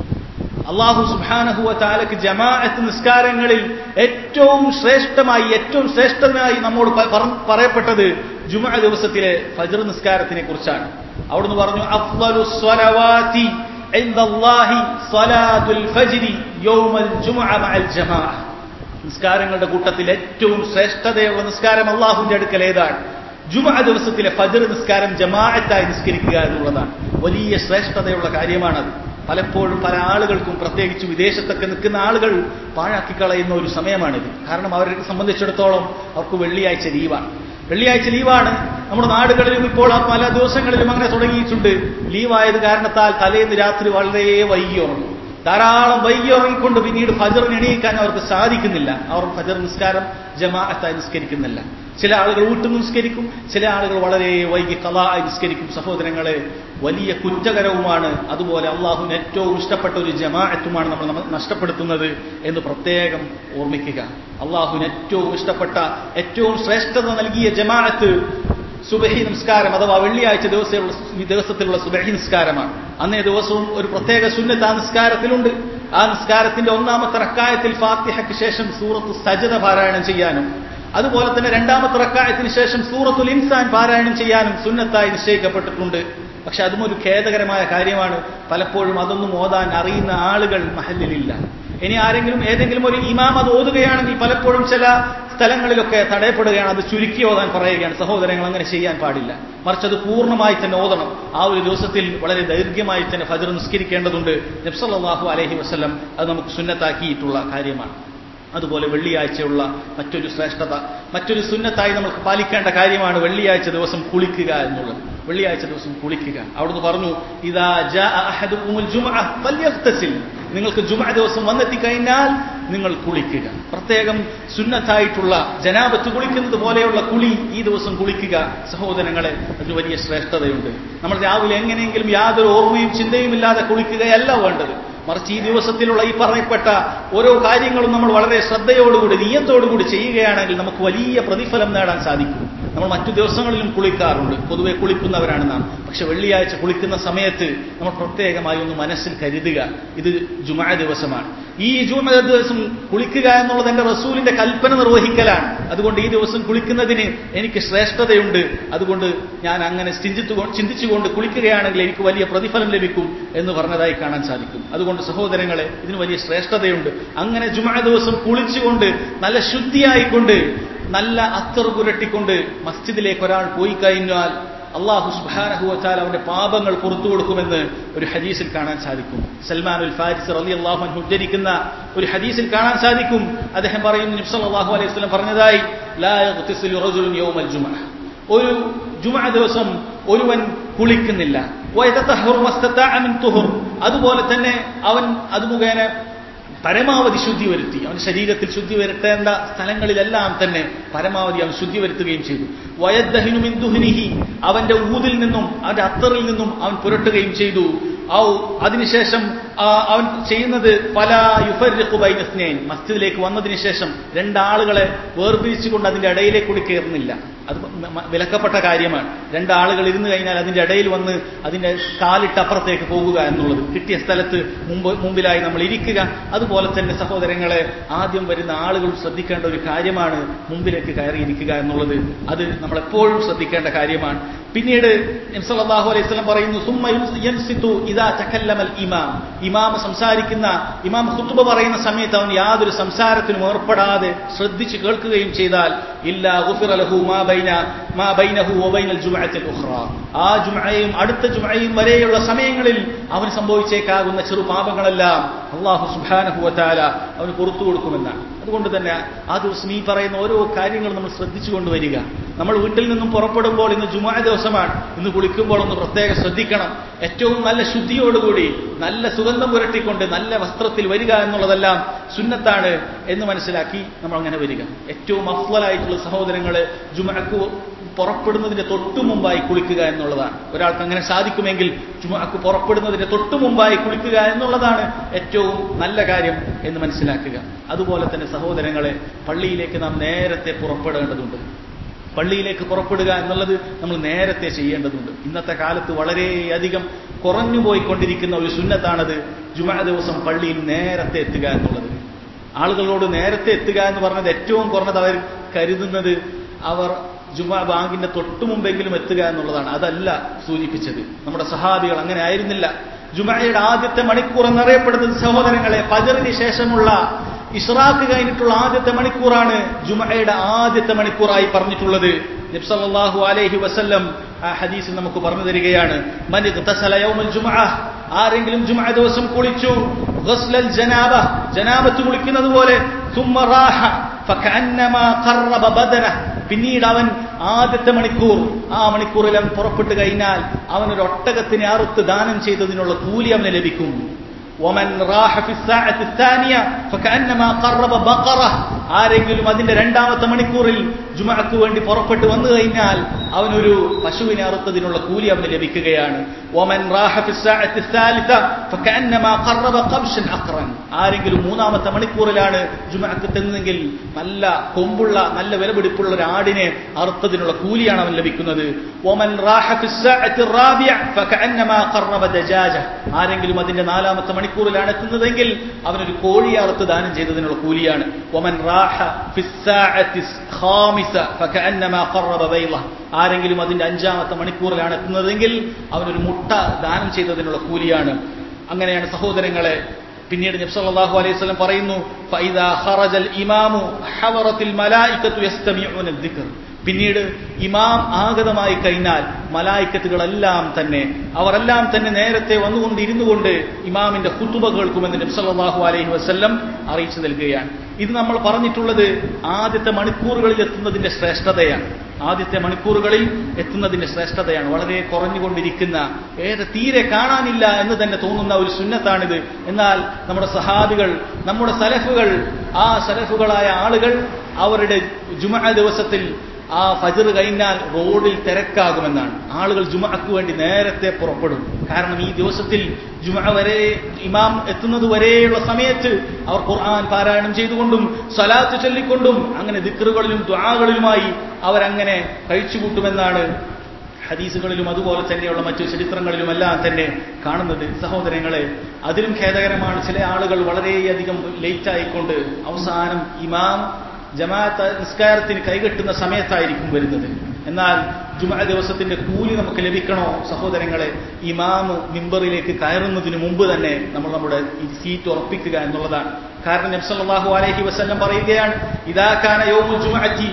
അള്ളാഹു സുബാനഹുവ താലക്ക് ജമാഅത്ത് നിസ്കാരങ്ങളിൽ ഏറ്റവും ശ്രേഷ്ഠമായി ഏറ്റവും ശ്രേഷ്ഠനായി നമ്മോട് പറയപ്പെട്ടത് ജുമ ദിവസത്തിലെ ഫജർ നിസ്കാരത്തിനെ കുറിച്ചാണ് അവിടുന്ന് പറഞ്ഞു അഫ്ലു സ്വലവാതി സ്വലാത്തുൽ ഫജ്രി യൗമൽ ജുമുഅ മഅൽ ജമാഅ നിസ്കാരങ്ങളുടെ കൂട്ടത്തിൽ ഏറ്റവും ശ്രേഷ്ഠതയുള്ള നിസ്കാരം അള്ളാഹുവിന്റെ അടുക്കൽ ഏതാണ് ജുമ ദിവസത്തിലെ ഫജർ നിസ്കാരം ജമാഅത്തായി നിസ്കരിക്കുക എന്നുള്ളതാണ് വലിയ ശ്രേഷ്ഠതയുള്ള കാര്യമാണത് പലപ്പോഴും പല ആളുകൾക്കും പ്രത്യേകിച്ച് വിദേശത്തൊക്കെ നിൽക്കുന്ന ആളുകൾ പാഴാക്കി കളയുന്ന ഒരു സമയമാണിത് കാരണം അവരെ സംബന്ധിച്ചിടത്തോളം അവർക്ക് വെള്ളിയാഴ്ച ലീവാണ് വെള്ളിയാഴ്ച ലീവാണ് നമ്മുടെ നാടുകളിലും ഇപ്പോൾ പല ദിവസങ്ങളിലും അങ്ങനെ തുടങ്ങിയിട്ടുണ്ട് ലീവായത് കാരണത്താൽ തലേന്ന് രാത്രി വളരെ വൈകി ഉറങ്ങും ധാരാളം വൈകി ഉറങ്ങിക്കൊണ്ട് പിന്നീട് ഫജറിന് എണീക്കാൻ അവർക്ക് സാധിക്കുന്നില്ല അവർ ഫജർ നിസ്കാരം ജമാഅത്തായി നിസ്കരിക്കുന്നില്ല ചില ആളുകൾ വീട്ടിൽ നിസ്കരിക്കും ചില ആളുകൾ വളരെ വൈകി കലായി നിസ്കരിക്കും സഹോദരങ്ങളെ വലിയ കുറ്റകരവുമാണ് അതുപോലെ അള്ളാഹുവിന് ഏറ്റവും ഇഷ്ടപ്പെട്ട ഒരു ജമാഅത്തുമാണ് നമ്മൾ നമ്മൾ നഷ്ടപ്പെടുത്തുന്നത് എന്ന് പ്രത്യേകം ഓർമ്മിക്കുക അള്ളാഹുവിന് ഏറ്റവും ഇഷ്ടപ്പെട്ട ഏറ്റവും ശ്രേഷ്ഠത നൽകിയ ജമാഅത്ത് സുബഹി നമസ്കാരം അഥവാ വെള്ളിയാഴ്ച ദിവസമുള്ള ദിവസത്തിലുള്ള സുബഹി നിസ്കാരമാണ് അന്നേ ദിവസവും ഒരു പ്രത്യേക സുന്നത്ത് ആ നിസ്കാരത്തിലുണ്ട് ആ നിസ്കാരത്തിന്റെ ഒന്നാമത്തെ റക്കായത്തിൽ ഫാത്തിഹയ്ക്ക് ശേഷം സൂറത്ത് സജത പാരായണം ചെയ്യാനും അതുപോലെ തന്നെ രണ്ടാമത്തെ റക്കായത്തിന് ശേഷം സൂറത്തുൽ ഇൻസാൻ പാരായണം ചെയ്യാനും സുന്നത്തായി നിശ്ചയിക്കപ്പെട്ടിട്ടുണ്ട് പക്ഷെ അതും ഒരു ഖേദകരമായ കാര്യമാണ് പലപ്പോഴും അതൊന്നും ഓതാൻ അറിയുന്ന ആളുകൾ മഹലിലില്ല ഇനി ആരെങ്കിലും ഏതെങ്കിലും ഒരു ഇമാം അത് ഓതുകയാണെങ്കിൽ പലപ്പോഴും ചില സ്ഥലങ്ങളിലൊക്കെ തടയപ്പെടുകയാണ് അത് ചുരുക്കി ഓതാൻ പറയുകയാണ് സഹോദരങ്ങൾ അങ്ങനെ ചെയ്യാൻ പാടില്ല മറിച്ച് അത് പൂർണ്ണമായി തന്നെ ഓതണം ആ ഒരു ദിവസത്തിൽ വളരെ ദൈർഘ്യമായി തന്നെ ഫജർ നിസ്കരിക്കേണ്ടതുണ്ട് നബ്സല്ലാഹു അലഹി വസ്ലം അത് നമുക്ക് സുന്നത്താക്കിയിട്ടുള്ള കാര്യമാണ് അതുപോലെ വെള്ളിയാഴ്ചയുള്ള മറ്റൊരു ശ്രേഷ്ഠത മറ്റൊരു സുന്നത്തായി നമുക്ക് പാലിക്കേണ്ട കാര്യമാണ് വെള്ളിയാഴ്ച ദിവസം കുളിക്കുക എന്നുള്ളത് വെള്ളിയാഴ്ച ദിവസം കുളിക്കുക അവിടുന്ന് പറഞ്ഞു ഇതാ നിങ്ങൾക്ക് ജുമ ദിവസം വന്നെത്തിക്കഴിഞ്ഞാൽ നിങ്ങൾ കുളിക്കുക പ്രത്യേകം സുന്നത്തായിട്ടുള്ള ജനാപത്ത് കുളിക്കുന്നത് പോലെയുള്ള കുളി ഈ ദിവസം കുളിക്കുക സഹോദരങ്ങളെ അതിന് വലിയ ശ്രേഷ്ഠതയുണ്ട് നമ്മൾ രാവിലെ എങ്ങനെയെങ്കിലും യാതൊരു ഓർമ്മയും ചിന്തയും ഇല്ലാതെ കുളിക്കുകയല്ല വേണ്ടത് മറിച്ച് ഈ ദിവസത്തിലുള്ള ഈ പറയപ്പെട്ട ഓരോ കാര്യങ്ങളും നമ്മൾ വളരെ ശ്രദ്ധയോടുകൂടി നീയത്തോടുകൂടി ചെയ്യുകയാണെങ്കിൽ നമുക്ക് വലിയ പ്രതിഫലം നേടാൻ സാധിക്കും നമ്മൾ മറ്റു ദിവസങ്ങളിലും കുളിക്കാറുണ്ട് പൊതുവെ കുളിക്കുന്നവരാണ് നാം പക്ഷെ വെള്ളിയാഴ്ച കുളിക്കുന്ന സമയത്ത് നമ്മൾ പ്രത്യേകമായി ഒന്ന് മനസ്സിൽ കരുതുക ഇത് ജുമാ ദിവസമാണ് ഈ ജുമാ ദിവസം കുളിക്കുക എന്നുള്ളത് എന്റെ റസൂലിന്റെ കൽപ്പന നിർവഹിക്കലാണ് അതുകൊണ്ട് ഈ ദിവസം കുളിക്കുന്നതിന് എനിക്ക് ശ്രേഷ്ഠതയുണ്ട് അതുകൊണ്ട് ഞാൻ അങ്ങനെ ചിന്തിച്ചു ചിന്തിച്ചുകൊണ്ട് കുളിക്കുകയാണെങ്കിൽ എനിക്ക് വലിയ പ്രതിഫലം ലഭിക്കും എന്ന് പറഞ്ഞതായി കാണാൻ സാധിക്കും അതുകൊണ്ട് സഹോദരങ്ങളെ ഇതിന് വലിയ ശ്രേഷ്ഠതയുണ്ട് അങ്ങനെ ജുമാ ദിവസം കുളിച്ചുകൊണ്ട് നല്ല ശുദ്ധിയായിക്കൊണ്ട് നല്ല അത്തർ പുരട്ടിക്കൊണ്ട് മസ്ജിദിലേക്ക് ഒരാൾ പോയി കഴിഞ്ഞാൽ അള്ളാഹു സുബാനഹുവച്ചാൽ അവന്റെ പാപങ്ങൾ പുറത്തു കൊടുക്കുമെന്ന് ഒരു ഹദീസിൽ കാണാൻ സാധിക്കും സൽമാൻ ഉൽ ഫാരിസ് അലി അള്ളാഹു ഉദ്ധരിക്കുന്ന ഒരു ഹദീസിൽ കാണാൻ സാധിക്കും അദ്ദേഹം പറയുന്നു നിബ്സല്ലാഹു അലൈഹി വസ്ലം പറഞ്ഞതായി ഒരു ജുമ ദിവസം ഒരുവൻ കുളിക്കുന്നില്ല അതുപോലെ തന്നെ അവൻ അത് മുഖേന പരമാവധി ശുദ്ധി വരുത്തി അവൻ ശരീരത്തിൽ ശുദ്ധി വരുത്തേണ്ട സ്ഥലങ്ങളിലെല്ലാം തന്നെ പരമാവധി അവൻ ശുദ്ധി വരുത്തുകയും ചെയ്തു വയദ്ദഹിനുമിന്ദുഹിനിഹി അവന്റെ ഊതിൽ നിന്നും അവന്റെ അത്തറിൽ നിന്നും അവൻ പുരട്ടുകയും ചെയ്തു ഔ അതിനുശേഷം അവൻ ചെയ്യുന്നത് പല യുഫർബൈനസ്നേൻ മസ്ജിദിലേക്ക് വന്നതിന് ശേഷം രണ്ടാളുകളെ വേർപിരിച്ചുകൊണ്ട് അതിന്റെ ഇടയിലേക്ക് കൂടി കയറുന്നില്ല അത് വിലക്കപ്പെട്ട കാര്യമാണ് രണ്ടാളുകൾ ഇരുന്ന് കഴിഞ്ഞാൽ അതിന്റെ ഇടയിൽ വന്ന് അതിന്റെ കാലിട്ടപ്പുറത്തേക്ക് പോകുക എന്നുള്ളത് കിട്ടിയ സ്ഥലത്ത് മുമ്പ് മുമ്പിലായി നമ്മൾ ഇരിക്കുക അതുപോലെ തന്നെ സഹോദരങ്ങളെ ആദ്യം വരുന്ന ആളുകൾ ശ്രദ്ധിക്കേണ്ട ഒരു കാര്യമാണ് മുമ്പിലേക്ക് കയറിയിരിക്കുക എന്നുള്ളത് അത് നമ്മൾ എപ്പോഴും ശ്രദ്ധിക്കേണ്ട കാര്യമാണ് പിന്നീട് സല്ലല്ലാഹു അലൈഹി വസല്ലം പറയുന്നു സുമ്മ യൻസിതു ഇദാ തകല്ലമൽ ഇമാം ഇമാം സംസാരിക്കുന്ന ഇമാം ഖുത്ബ പറയുന്ന സമയത്ത് അവൻ യാതൊരു സംസാരത്തിനും ഏർപ്പെടാതെ ശ്രദ്ധിച്ച് കേൾക്കുകയും ചെയ്താൽ ഇല്ലാ ഗുഫിറ ലഹു മാ ബൈന മാ ബൈനഹു വ ബൈനൽ ജുമഅത്തിൽ ഉഖ്റ ആ ജുമഅയും അടുത്ത ജുമഅയും വരെയുള്ള സമയങ്ങളിൽ അവൻ സംഭവിച്ചേക്കാകുന്ന ചെറു പാപങ്ങളെല്ലാം അള്ളാഹു സുബ്ഹാനഹു വ തആല അവന് പുറത്തു കൊടുക്കുമെന്നാണ് അതുകൊണ്ട് തന്നെ ആ ദിവസം ഈ പറയുന്ന ഓരോ കാര്യങ്ങളും നമ്മൾ ശ്രദ്ധിച്ചു കൊണ്ടുവരിക നമ്മൾ വീട്ടിൽ നിന്നും പുറപ്പെടുമ്പോൾ ഇന്ന് ജുമാ ദിവസമാണ് ഇന്ന് കുളിക്കുമ്പോൾ ഒന്ന് പ്രത്യേകം ശ്രദ്ധിക്കണം ഏറ്റവും നല്ല ശുദ്ധിയോടുകൂടി നല്ല സുഗന്ധം പുരട്ടിക്കൊണ്ട് നല്ല വസ്ത്രത്തിൽ വരിക എന്നുള്ളതെല്ലാം സുന്നത്താണ് എന്ന് മനസ്സിലാക്കി നമ്മൾ അങ്ങനെ വരിക ഏറ്റവും അഫ്വലായിട്ടുള്ള സഹോദരങ്ങള് ജുമക്ക് പുറപ്പെടുന്നതിന്റെ തൊട്ടു മുമ്പായി കുളിക്കുക എന്നുള്ളതാണ് ഒരാൾക്ക് അങ്ങനെ സാധിക്കുമെങ്കിൽ ചുമക്ക് പുറപ്പെടുന്നതിന്റെ തൊട്ടു മുമ്പായി കുളിക്കുക എന്നുള്ളതാണ് ഏറ്റവും നല്ല കാര്യം എന്ന് മനസ്സിലാക്കുക അതുപോലെ തന്നെ സഹോദരങ്ങളെ പള്ളിയിലേക്ക് നാം നേരത്തെ പുറപ്പെടേണ്ടതുണ്ട് പള്ളിയിലേക്ക് പുറപ്പെടുക എന്നുള്ളത് നമ്മൾ നേരത്തെ ചെയ്യേണ്ടതുണ്ട് ഇന്നത്തെ കാലത്ത് വളരെയധികം കുറഞ്ഞു പോയിക്കൊണ്ടിരിക്കുന്ന ഒരു സുന്നത്താണത് ജുമാ ദിവസം പള്ളിയിൽ നേരത്തെ എത്തുക എന്നുള്ളത് ആളുകളോട് നേരത്തെ എത്തുക എന്ന് പറഞ്ഞത് ഏറ്റവും കുറഞ്ഞത് അവർ കരുതുന്നത് അവർ ജുമാ ബാങ്കിന്റെ തൊട്ടു മുമ്പെങ്കിലും എത്തുക എന്നുള്ളതാണ് അതല്ല സൂചിപ്പിച്ചത് നമ്മുടെ സഹാബികൾ അങ്ങനെ ആയിരുന്നില്ല ജുമായയുടെ ആദ്യത്തെ മണിക്കൂർ എന്നറിയപ്പെടുന്നത് സഹോദരങ്ങളെ ഫജറിന് ശേഷമുള്ള ഇഷ്റാഖ് കഴിഞ്ഞിട്ടുള്ള ആദ്യത്തെ മണിക്കൂറാണ് ജുമയുടെ ആദ്യത്തെ മണിക്കൂറായി പറഞ്ഞിട്ടുള്ളത് നബ്സല്ലാഹു അലൈഹി വസല്ലം ആ ഹദീസിൽ നമുക്ക് പറഞ്ഞു തരികയാണ് ആരെങ്കിലും ജുമ ദിവസം കുളിച്ചു ജനാബ ജനാബത്ത് കുളിക്കുന്നത് പോലെ പിന്നീട് അവൻ ആദ്യത്തെ മണിക്കൂർ ആ മണിക്കൂറിൽ അവൻ പുറപ്പെട്ടു കഴിഞ്ഞാൽ അവനൊരു ഒട്ടകത്തിനെ അറുത്ത് ദാനം ചെയ്തതിനുള്ള കൂലി അവന് ലഭിക്കും ومن راح في الساعة الثانية فكأنما قرب بقرة ആരെങ്കിലും അതിന്റെ രണ്ടാമത്തെ മണിക്കൂറിൽ ജുമഅക്ക് വേണ്ടി പുറപ്പെട്ടു വന്നു കഴിഞ്ഞാൽ അവനൊരു പശുവിനെ അറുത്തതിനുള്ള കൂലി അവന് ലഭിക്കുകയാണ് ഒമൻ റാഹ ഫി الساعة الثالثة فكأنما قرب قبشا أقرا ആരെങ്കിലും മൂന്നാമത്തെ മണിക്കൂറിലാണ് ജുമഅക്ക് തെന്നെങ്കിൽ നല്ല കൊമ്പുള്ള നല്ല വിലപിടിപ്പുള്ള ഒരു ആടിനെ അറുത്തതിനുള്ള കൂലിയാണ് അവൻ ലഭിക്കുന്നത് ഒമൻ റാഹ ഫി الساعة الرابعة فكأنما قرب دجاجة ആരെങ്കിലും അതിന്റെ നാലാമത്തെ മണിക്കൂറിലാണ് എത്തുന്നതെങ്കിൽ അവനൊരു കോഴി അറുത്ത് ദാനം ചെയ്തതിനുള്ള കൂലിയാണ് ഒമൻ റാഹ ഫി الساعة الخامسة فكأنما قرب بيضة ആരെങ്കിലും അതിന്റെ അഞ്ചാമത്തെ മണിക്കൂറിലാണ് എത്തുന്നതെങ്കിൽ അവനൊരു മുട്ട ദാനം ചെയ്തതിനുള്ള കൂലിയാണ് അങ്ങനെയാണ് സഹോദരങ്ങളെ പിന്നീട് നബ്സല്ലാഹു അലൈഹി വസല്ലം പറയുന്നു ഫൈദാ ഖറജൽ ഇമാമു ഹവറത്തിൽ മലായികത്തു യസ്തമിഉന ദിക്ർ പിന്നീട് ഇമാം ആഗതമായി കഴിഞ്ഞാൽ മലായിക്കത്തുകളെല്ലാം തന്നെ അവരെല്ലാം തന്നെ നേരത്തെ വന്നുകൊണ്ടിരുന്നു കൊണ്ട് ഇമാമിന്റെ ഹുത്തുബ കേൾക്കുമെന്ന് നബ്സല്ലാഹു അലൈഹി വസല്ലം അറിയിച്ചു നൽകുകയാണ് ഇത് നമ്മൾ പറഞ്ഞിട്ടുള്ളത് ആദ്യത്തെ മണിക്കൂറുകളിൽ എത്തുന്നതിന്റെ ശ്രേഷ്ഠതയാണ് ആദ്യത്തെ മണിക്കൂറുകളിൽ എത്തുന്നതിന്റെ ശ്രേഷ്ഠതയാണ് വളരെ കുറഞ്ഞുകൊണ്ടിരിക്കുന്ന ഏറെ തീരെ കാണാനില്ല എന്ന് തന്നെ തോന്നുന്ന ഒരു സുന്നത്താണിത് എന്നാൽ നമ്മുടെ സഹാബികൾ നമ്മുടെ സലഫുകൾ ആ സലഫുകളായ ആളുകൾ അവരുടെ ജുമ ദിവസത്തിൽ ആ ഫജർ കഴിഞ്ഞാൽ റോഡിൽ തിരക്കാകുമെന്നാണ് ആളുകൾ ജുമഅക്ക് വേണ്ടി നേരത്തെ പുറപ്പെടും കാരണം ഈ ദിവസത്തിൽ ജുമ വരെ ഇമാം എത്തുന്നത് വരെയുള്ള സമയത്ത് അവർ ഖുർആൻ പാരായണം ചെയ്തുകൊണ്ടും സലാത്ത് ചൊല്ലിക്കൊണ്ടും അങ്ങനെ ദിക്റുകളിലും ദ്വാകളിലുമായി അവരങ്ങനെ കഴിച്ചുകൂട്ടുമെന്നാണ് ഹദീസുകളിലും അതുപോലെ തന്നെയുള്ള മറ്റു ചരിത്രങ്ങളിലുമെല്ലാം തന്നെ കാണുന്നത് സഹോദരങ്ങളെ അതിലും ഖേദകരമാണ് ചില ആളുകൾ വളരെയധികം ലേറ്റ് ആയിക്കൊണ്ട് അവസാനം ഇമാം ജമാഅത്ത് നിസ്കാരത്തിന് കൈകെട്ടുന്ന സമയത്തായിരിക്കും വരുന്നത് എന്നാൽ ജുമ ദിവസത്തിന്റെ കൂലി നമുക്ക് ലഭിക്കണോ സഹോദരങ്ങളെ ഇമാമ് മിമ്പറിലേക്ക് കയറുന്നതിന് മുമ്പ് തന്നെ നമ്മൾ നമ്മുടെ ഈ സീറ്റ് ഉറപ്പിക്കുക എന്നുള്ളതാണ് കാരണം നബ്സല്ലാഹു അലൈഹി വസല്ലം പറയുകയാണ് ഇതാ കാന യൗമുൽ ജുമഅത്തി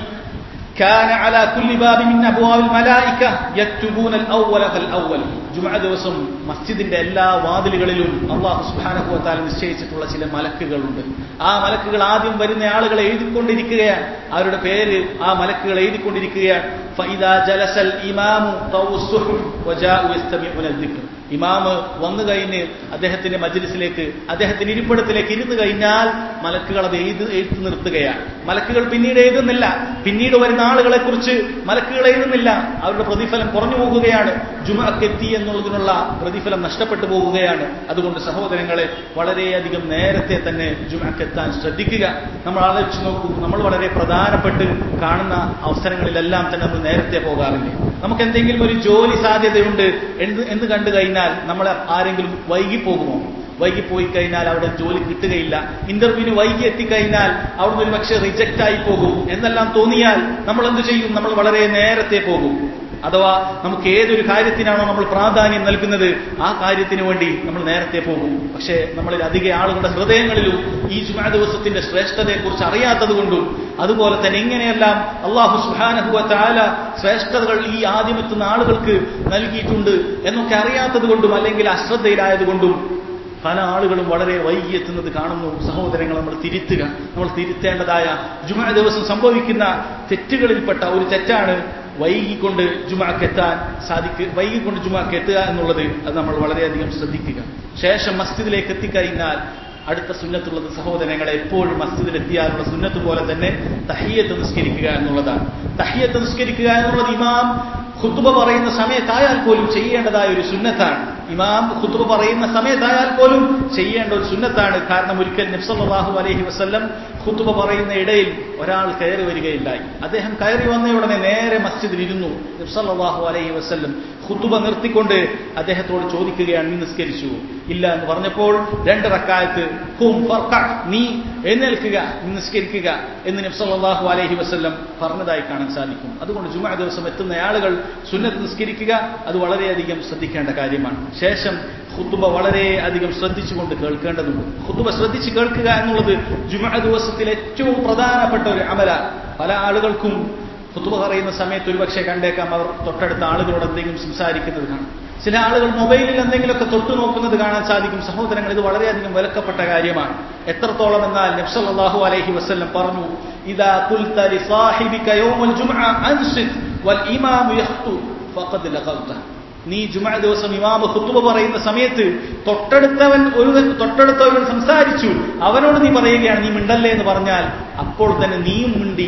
كان على كل باب من ابواب الملائكه يكتبون الاول فالاول ജുമഅ ദിവസം മസ്ജിദിന്റെ എല്ലാ വാതിലുകളിലും അള്ളാഹു സുബ്ഹാനഹു വതആല നിശ്ചയിച്ചിട്ടുള്ള ചില മലക്കുകളുണ്ട് ആ മലക്കുകൾ ആദ്യം വരുന്ന ആളുകളെ എഴുതിക്കൊണ്ടിരിക്കുകയാണ് അവരുടെ പേര് ആ മലക്കുകൾ എഴുതിക്കൊണ്ടിരിക്കുകയാണ് ഫൈദാ ജലസൽ ഇമാമു തൗസുഹു വജാഉ യസ്തമിഉന ദിക്ർ ഇമാമ് വന്നു കഴിഞ്ഞ് അദ്ദേഹത്തിന്റെ മജ്ലിസിലേക്ക് അദ്ദേഹത്തിന്റെ ഇരിപ്പിടത്തിലേക്ക് ഇരുന്ന് കഴിഞ്ഞാൽ മലക്കുകൾ അത് എഴുതി എഴുത്തു നിർത്തുകയാണ് മലക്കുകൾ പിന്നീട് എഴുതുന്നില്ല പിന്നീട് വരുന്ന ആളുകളെ കുറിച്ച് മലക്കുകൾ എഴുതുന്നില്ല അവരുടെ പ്രതിഫലം കുറഞ്ഞു പോകുകയാണ് ജുമക്കെത്തി എന്നുള്ളതിനുള്ള പ്രതിഫലം നഷ്ടപ്പെട്ടു പോകുകയാണ് അതുകൊണ്ട് സഹോദരങ്ങളെ വളരെയധികം നേരത്തെ തന്നെ ജുമക്കെത്താൻ ശ്രദ്ധിക്കുക നമ്മൾ ആലോചിച്ച് നോക്കൂ നമ്മൾ വളരെ പ്രധാനപ്പെട്ട് കാണുന്ന അവസരങ്ങളിലെല്ലാം തന്നെ നമ്മൾ നേരത്തെ പോകാറില്ലേ നമുക്ക് എന്തെങ്കിലും ഒരു ജോലി സാധ്യതയുണ്ട് എന്ന് എന്ന് കണ്ടു കഴിഞ്ഞാൽ നമ്മൾ ആരെങ്കിലും വൈകി പോകുമോ വൈകി പോയി കഴിഞ്ഞാൽ അവിടെ ജോലി കിട്ടുകയില്ല ഇന്റർവ്യൂവിന് വൈകി എത്തിക്കഴിഞ്ഞാൽ അവിടുന്ന് ഒരു പക്ഷേ റിജക്റ്റ് ആയി പോകും എന്നെല്ലാം തോന്നിയാൽ നമ്മൾ എന്ത് ചെയ്യും നമ്മൾ വളരെ നേരത്തെ പോകും അഥവാ നമുക്ക് ഏതൊരു കാര്യത്തിനാണോ നമ്മൾ പ്രാധാന്യം നൽകുന്നത് ആ കാര്യത്തിന് വേണ്ടി നമ്മൾ നേരത്തെ പോകും പക്ഷേ നമ്മളിൽ അധിക ആളുകളുടെ ഹൃദയങ്ങളിലും ഈ ജുമാ ദിവസത്തിന്റെ ശ്രേഷ്ഠതയെക്കുറിച്ച് അറിയാത്തത് കൊണ്ടും അതുപോലെ തന്നെ ഇങ്ങനെയെല്ലാം അള്ളാഹു സുഹാനഹുവ താല ശ്രേഷ്ഠതകൾ ഈ ആദ്യമെത്തുന്ന ആളുകൾക്ക് നൽകിയിട്ടുണ്ട് എന്നൊക്കെ അറിയാത്തത് കൊണ്ടും അല്ലെങ്കിൽ അശ്രദ്ധയിലായതുകൊണ്ടും പല ആളുകളും വളരെ വൈകി എത്തുന്നത് കാണുന്നു സഹോദരങ്ങൾ നമ്മൾ തിരുത്തുക നമ്മൾ തിരുത്തേണ്ടതായ ജുമാ ദിവസം സംഭവിക്കുന്ന തെറ്റുകളിൽപ്പെട്ട ഒരു തെറ്റാണ് വൈകിക്കൊണ്ട് ജുമാക്ക് എത്താൻ സാധിക്കുക വൈകിക്കൊണ്ട് ജുമാക്ക് എത്തുക എന്നുള്ളത് അത് നമ്മൾ വളരെയധികം ശ്രദ്ധിക്കുക ശേഷം മസ്ജിദിലേക്ക് എത്തിക്കഴിഞ്ഞാൽ അടുത്ത സുന്നത്തുള്ളത് സഹോദരങ്ങളെ എപ്പോഴും മസ്ജിദിൽ എത്തിയാലുള്ള സുന്നത്ത് പോലെ തന്നെ തഹിയത്ത് നിസ്കരിക്കുക എന്നുള്ളതാണ് തഹിയത്ത് നിസ്കരിക്കുക എന്നുള്ളത് ഇമാം ഖുത്തുബ പറയുന്ന സമയത്തായാൽ പോലും ചെയ്യേണ്ടതായ ഒരു സുന്നത്താണ് ഇമാം ഖുത്തുബ പറയുന്ന സമയത്തായാൽ പോലും ചെയ്യേണ്ട ഒരു സുന്നത്താണ് കാരണം ഒരിക്കൽ നബ്സല്ലാഹു അലൈഹി വസ്ല്ലം ഖുത്തുബ പറയുന്ന ഇടയിൽ ഒരാൾ കയറി വരികയില്ലായി അദ്ദേഹം കയറി വന്ന ഉടനെ നേരെ മസ്ജിദിൽ ഇരുന്നു നബ്സല്ലാഹു അലൈഹി വസ്ല്ലം ഖുത്തുബ നിർത്തിക്കൊണ്ട് അദ്ദേഹത്തോട് ചോദിക്കുകയാണ് നീ നിസ്കരിച്ചു ഇല്ല എന്ന് പറഞ്ഞപ്പോൾ രണ്ട് റക്കായത്ത് ഹും നീ എഴുന്നേൽക്കുക നീ നിസ്കരിക്കുക എന്ന് നബ്സല്ലാഹു അലൈഹി വസ്ല്ലം പറഞ്ഞതായി കാണാൻ സാധിക്കും അതുകൊണ്ട് ജുമാ ദിവസം എത്തുന്ന ആളുകൾ സുന്നത്ത് നിസ്കരിക്കുക അത് വളരെയധികം ശ്രദ്ധിക്കേണ്ട കാര്യമാണ് ശേഷം ഖുത്തുബ വളരെ അധികം ശ്രദ്ധിച്ചുകൊണ്ട് കേൾക്കേണ്ടതുണ്ട് ഖുത്തുബ ശ്രദ്ധിച്ച് കേൾക്കുക എന്നുള്ളത് ജുമാ ദിവസത്തിൽ ഏറ്റവും പ്രധാനപ്പെട്ട ഒരു അമല പല ആളുകൾക്കും ഖുത്തുബ പറയുന്ന സമയത്ത് ഒരുപക്ഷെ കണ്ടേക്കാം അവർ തൊട്ടടുത്ത ആളുകളോട് എന്തെങ്കിലും സംസാരിക്കുന്നത് കാണാം ചില ആളുകൾ മൊബൈലിൽ എന്തെങ്കിലുമൊക്കെ തൊട്ടു നോക്കുന്നത് കാണാൻ സാധിക്കും സഹോദരങ്ങൾ ഇത് വളരെയധികം വിലക്കപ്പെട്ട കാര്യമാണ് എത്രത്തോളം എന്നാൽ നബ്സല്ലാഹു അലൈഹി വസ്ല്ലം പറഞ്ഞു ഇതാ ഖുൽത ലിസാഹിബിക യൗമുൽ ജുംഅ അൻസിത് വൽ ഇമാമു യഖ്തു ഫഖദ് ലഖൽത നീ ജുമ ദിവസം ഇമാമ് ഖുത്തുബ പറയുന്ന സമയത്ത് തൊട്ടടുത്തവൻ ഒരു തൊട്ടടുത്തവൻ സംസാരിച്ചു അവനോട് നീ പറയുകയാണ് നീ മിണ്ടല്ലേ എന്ന് പറഞ്ഞാൽ അപ്പോൾ തന്നെ നീയും മിണ്ടി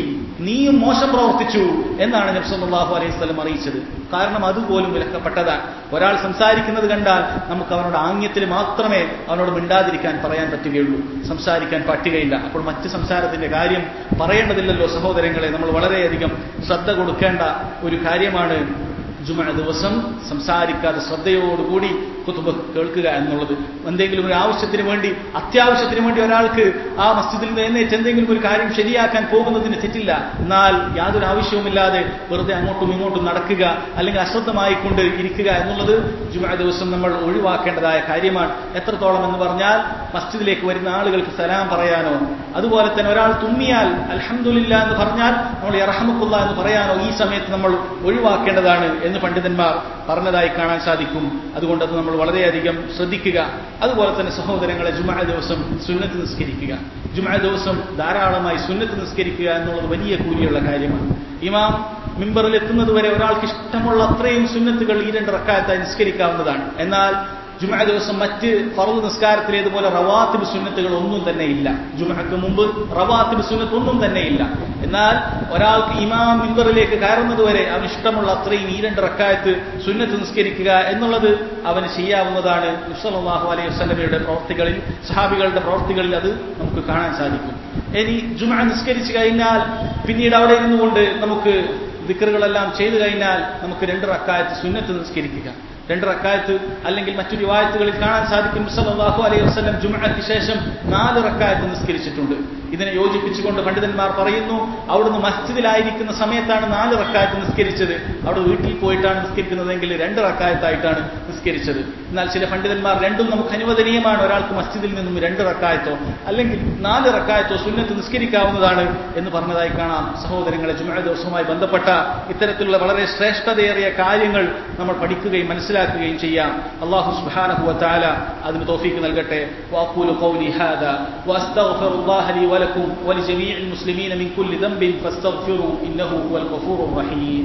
നീയും മോശം പ്രവർത്തിച്ചു എന്നാണ് നബ്സല്ലാഹു അലൈഹി സ്വലം അറിയിച്ചത് കാരണം അതുപോലും വിലക്കപ്പെട്ടതാണ് ഒരാൾ സംസാരിക്കുന്നത് കണ്ടാൽ നമുക്ക് അവനോട് ആംഗ്യത്തിൽ മാത്രമേ അവനോട് മിണ്ടാതിരിക്കാൻ പറയാൻ പറ്റുകയുള്ളൂ സംസാരിക്കാൻ പറ്റുകയില്ല അപ്പോൾ മറ്റ് സംസാരത്തിന്റെ കാര്യം പറയേണ്ടതില്ലല്ലോ സഹോദരങ്ങളെ നമ്മൾ വളരെയധികം ശ്രദ്ധ കൊടുക്കേണ്ട ഒരു കാര്യമാണ് ജുമ ദിവസം സംസാരിക്കാതെ ശ്രദ്ധയോടുകൂടി കുത്തുബ കേൾക്കുക എന്നുള്ളത് എന്തെങ്കിലും ഒരു ആവശ്യത്തിന് വേണ്ടി അത്യാവശ്യത്തിന് വേണ്ടി ഒരാൾക്ക് ആ മസ്ജിദിൽ നിന്ന് എഴുന്നേറ്റ് എന്തെങ്കിലും ഒരു കാര്യം ശരിയാക്കാൻ പോകുന്നതിന് തെറ്റില്ല എന്നാൽ യാതൊരു ആവശ്യവുമില്ലാതെ വെറുതെ അങ്ങോട്ടും ഇങ്ങോട്ടും നടക്കുക അല്ലെങ്കിൽ അശ്രദ്ധമായിക്കൊണ്ട് ഇരിക്കുക എന്നുള്ളത് ജുമ ദിവസം നമ്മൾ ഒഴിവാക്കേണ്ടതായ കാര്യമാണ് എത്രത്തോളം എന്ന് പറഞ്ഞാൽ മസ്ജിദിലേക്ക് വരുന്ന ആളുകൾക്ക് സലാം പറയാനോ അതുപോലെ തന്നെ ഒരാൾ തുമ്മിയാൽ അലഹമുല്ല എന്ന് പറഞ്ഞാൽ നമ്മൾ ഇറഹമുല്ല എന്ന് പറയാനോ ഈ സമയത്ത് നമ്മൾ ഒഴിവാക്കേണ്ടതാണ് എന്ന് പണ്ഡിതന്മാർ പറഞ്ഞതായി കാണാൻ സാധിക്കും അതുകൊണ്ട് അത് നമ്മൾ വളരെയധികം ശ്രദ്ധിക്കുക അതുപോലെ തന്നെ സഹോദരങ്ങളെ ജുമാ ദിവസം സുന്നത്ത് നിസ്കരിക്കുക ജുമാ ദിവസം ധാരാളമായി സുന്നത്ത് നിസ്കരിക്കുക എന്നുള്ളത് വലിയ കൂലിയുള്ള കാര്യമാണ് ഇമാം മിമ്പറിൽ എത്തുന്നത് വരെ ഒരാൾക്ക് ഇഷ്ടമുള്ള അത്രയും സുന്നത്തുകൾ ഈ രണ്ട് റക്കായത്തായി നിസ്കരിക്കാവുന്നതാണ് എന്നാൽ ജുമ ദിവസം മറ്റ് ഫറു നിസ്കാരത്തിലേതുപോലെ റവാത്തിബ് സുന്നത്തുകൾ ഒന്നും തന്നെ ഇല്ല ജുമക്ക് മുമ്പ് റവാത്തിബ് സുന്നത്ത് ഒന്നും തന്നെ ഇല്ല എന്നാൽ ഒരാൾക്ക് ഇമാം മിമ്പറിലേക്ക് കയറുന്നത് വരെ അവൻ ഇഷ്ടമുള്ള അത്രയും ഈ രണ്ട് റക്കായത്ത് സുന്നത്ത് നിസ്കരിക്കുക എന്നുള്ളത് അവന് ചെയ്യാവുന്നതാണ് മുസ്ലാഹു അലൈഹി വസ്ലമയുടെ പ്രവർത്തികളിൽ സഹാബികളുടെ പ്രവർത്തികളിൽ അത് നമുക്ക് കാണാൻ സാധിക്കും ഇനി ജുമ നിസ്കരിച്ചു കഴിഞ്ഞാൽ പിന്നീട് അവിടെ ഇരുന്നുകൊണ്ട് നമുക്ക് ദിക്കറുകളെല്ലാം ചെയ്തു കഴിഞ്ഞാൽ നമുക്ക് രണ്ട് റക്കായത്ത് സുന്നത്ത് നിസ്കരിക്കുക രണ്ട് റക്കായത്ത് അല്ലെങ്കിൽ മറ്റു റിവായത്തുകളിൽ കാണാൻ സാധിക്കും സല്ലല്ലാഹു അലൈഹി വസല്ലം ജുമഅയ്ക്ക് ശേഷം നാല് റക്കായത്ത് നിസ്കരിച്ചിട്ടുണ്ട് ഇതിനെ യോജിപ്പിച്ചുകൊണ്ട് പണ്ഡിതന്മാർ പറയുന്നു അവിടുന്ന് മസ്ജിദിലായിരിക്കുന്ന സമയത്താണ് നാല് റക്കായത്ത് നിസ്കരിച്ചത് അവിടെ വീട്ടിൽ പോയിട്ടാണ് നിസ്കരിക്കുന്നതെങ്കിൽ രണ്ട് റക്കായത്തായിട്ടാണ് നിസ്കരിച്ചത് എന്നാൽ ചില പണ്ഡിതന്മാർ രണ്ടും നമുക്ക് അനുവദനീയമാണ് ഒരാൾക്ക് മസ്ജിദിൽ നിന്നും രണ്ട് റക്കായത്തോ അല്ലെങ്കിൽ നാല് റക്കായത്തോ സുന്നത്ത് നിസ്കരിക്കാവുന്നതാണ് എന്ന് പറഞ്ഞതായി കാണാം സഹോദരങ്ങളെ ജുമഅ ദിവസവുമായി ബന്ധപ്പെട്ട ഇത്തരത്തിലുള്ള വളരെ ശ്രേഷ്ഠതയേറിയ കാര്യങ്ങൾ നമ്മൾ പഠിക്കുകയും മനസ്സിലാക്കുകയും ചെയ്യാം അള്ളാഹു സുബ്ഹാനഹു വതആല അതിന് തൗഫീക്ക് നൽകട്ടെ വാഖൂലു ഖൗലി ഹാദാ വഅസ്തഗ്ഫിറുല്ലാഹ ലി വലക്കും വലിജമീഇൽ മുസ്ലിമീന മിൻ കുല്ലി ദംബിൻ ഫസ്തഗ്ഫിറു ഇന്നഹു ഹുവൽ ഗഫൂറുർ റഹീം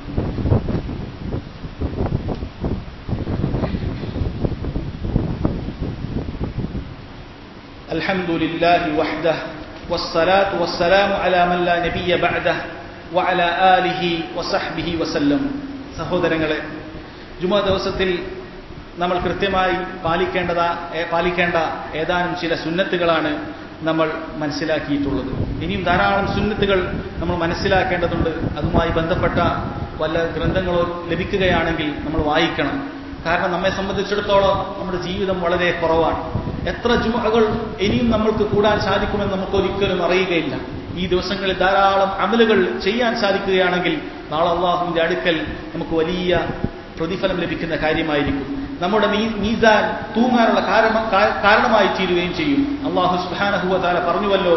الحمد لله وحده والصلاة والسلام على من لا نبي بعده وعلى آله وصحبه وسلم സഹോദരങ്ങളെ ജുമാ ദിവസത്തിൽ നമ്മൾ കൃത്യമായി പാലിക്കേണ്ടതാ പാലിക്കേണ്ട ഏതാനും ചില സുന്നത്തുകളാണ് നമ്മൾ മനസ്സിലാക്കിയിട്ടുള്ളത് ഇനിയും ധാരാളം സുന്നത്തുകൾ നമ്മൾ മനസ്സിലാക്കേണ്ടതുണ്ട് അതുമായി ബന്ധപ്പെട്ട വല്ല ഗ്രന്ഥങ്ങളോ ലഭിക്കുകയാണെങ്കിൽ നമ്മൾ വായിക്കണം കാരണം നമ്മെ സംബന്ധിച്ചിടത്തോളം നമ്മുടെ ജീവിതം വളരെ കുറവാണ് എത്ര ജുമകൾ ഇനിയും നമ്മൾക്ക് കൂടാൻ സാധിക്കുമെന്ന് നമുക്ക് ഒരിക്കലും അറിയുകയില്ല ഈ ദിവസങ്ങളിൽ ധാരാളം അമലുകൾ ചെയ്യാൻ സാധിക്കുകയാണെങ്കിൽ നാളെ അള്ളാഹുവിന്റെ അടുക്കൽ നമുക്ക് വലിയ പ്രതിഫലം ലഭിക്കുന്ന കാര്യമായിരിക്കും നമ്മുടെ മീസാൻ തൂങ്ങാനുള്ള കാരണമായി തീരുകയും ചെയ്യും അള്ളാഹു സുഹാനഹുവല പറഞ്ഞുവല്ലോ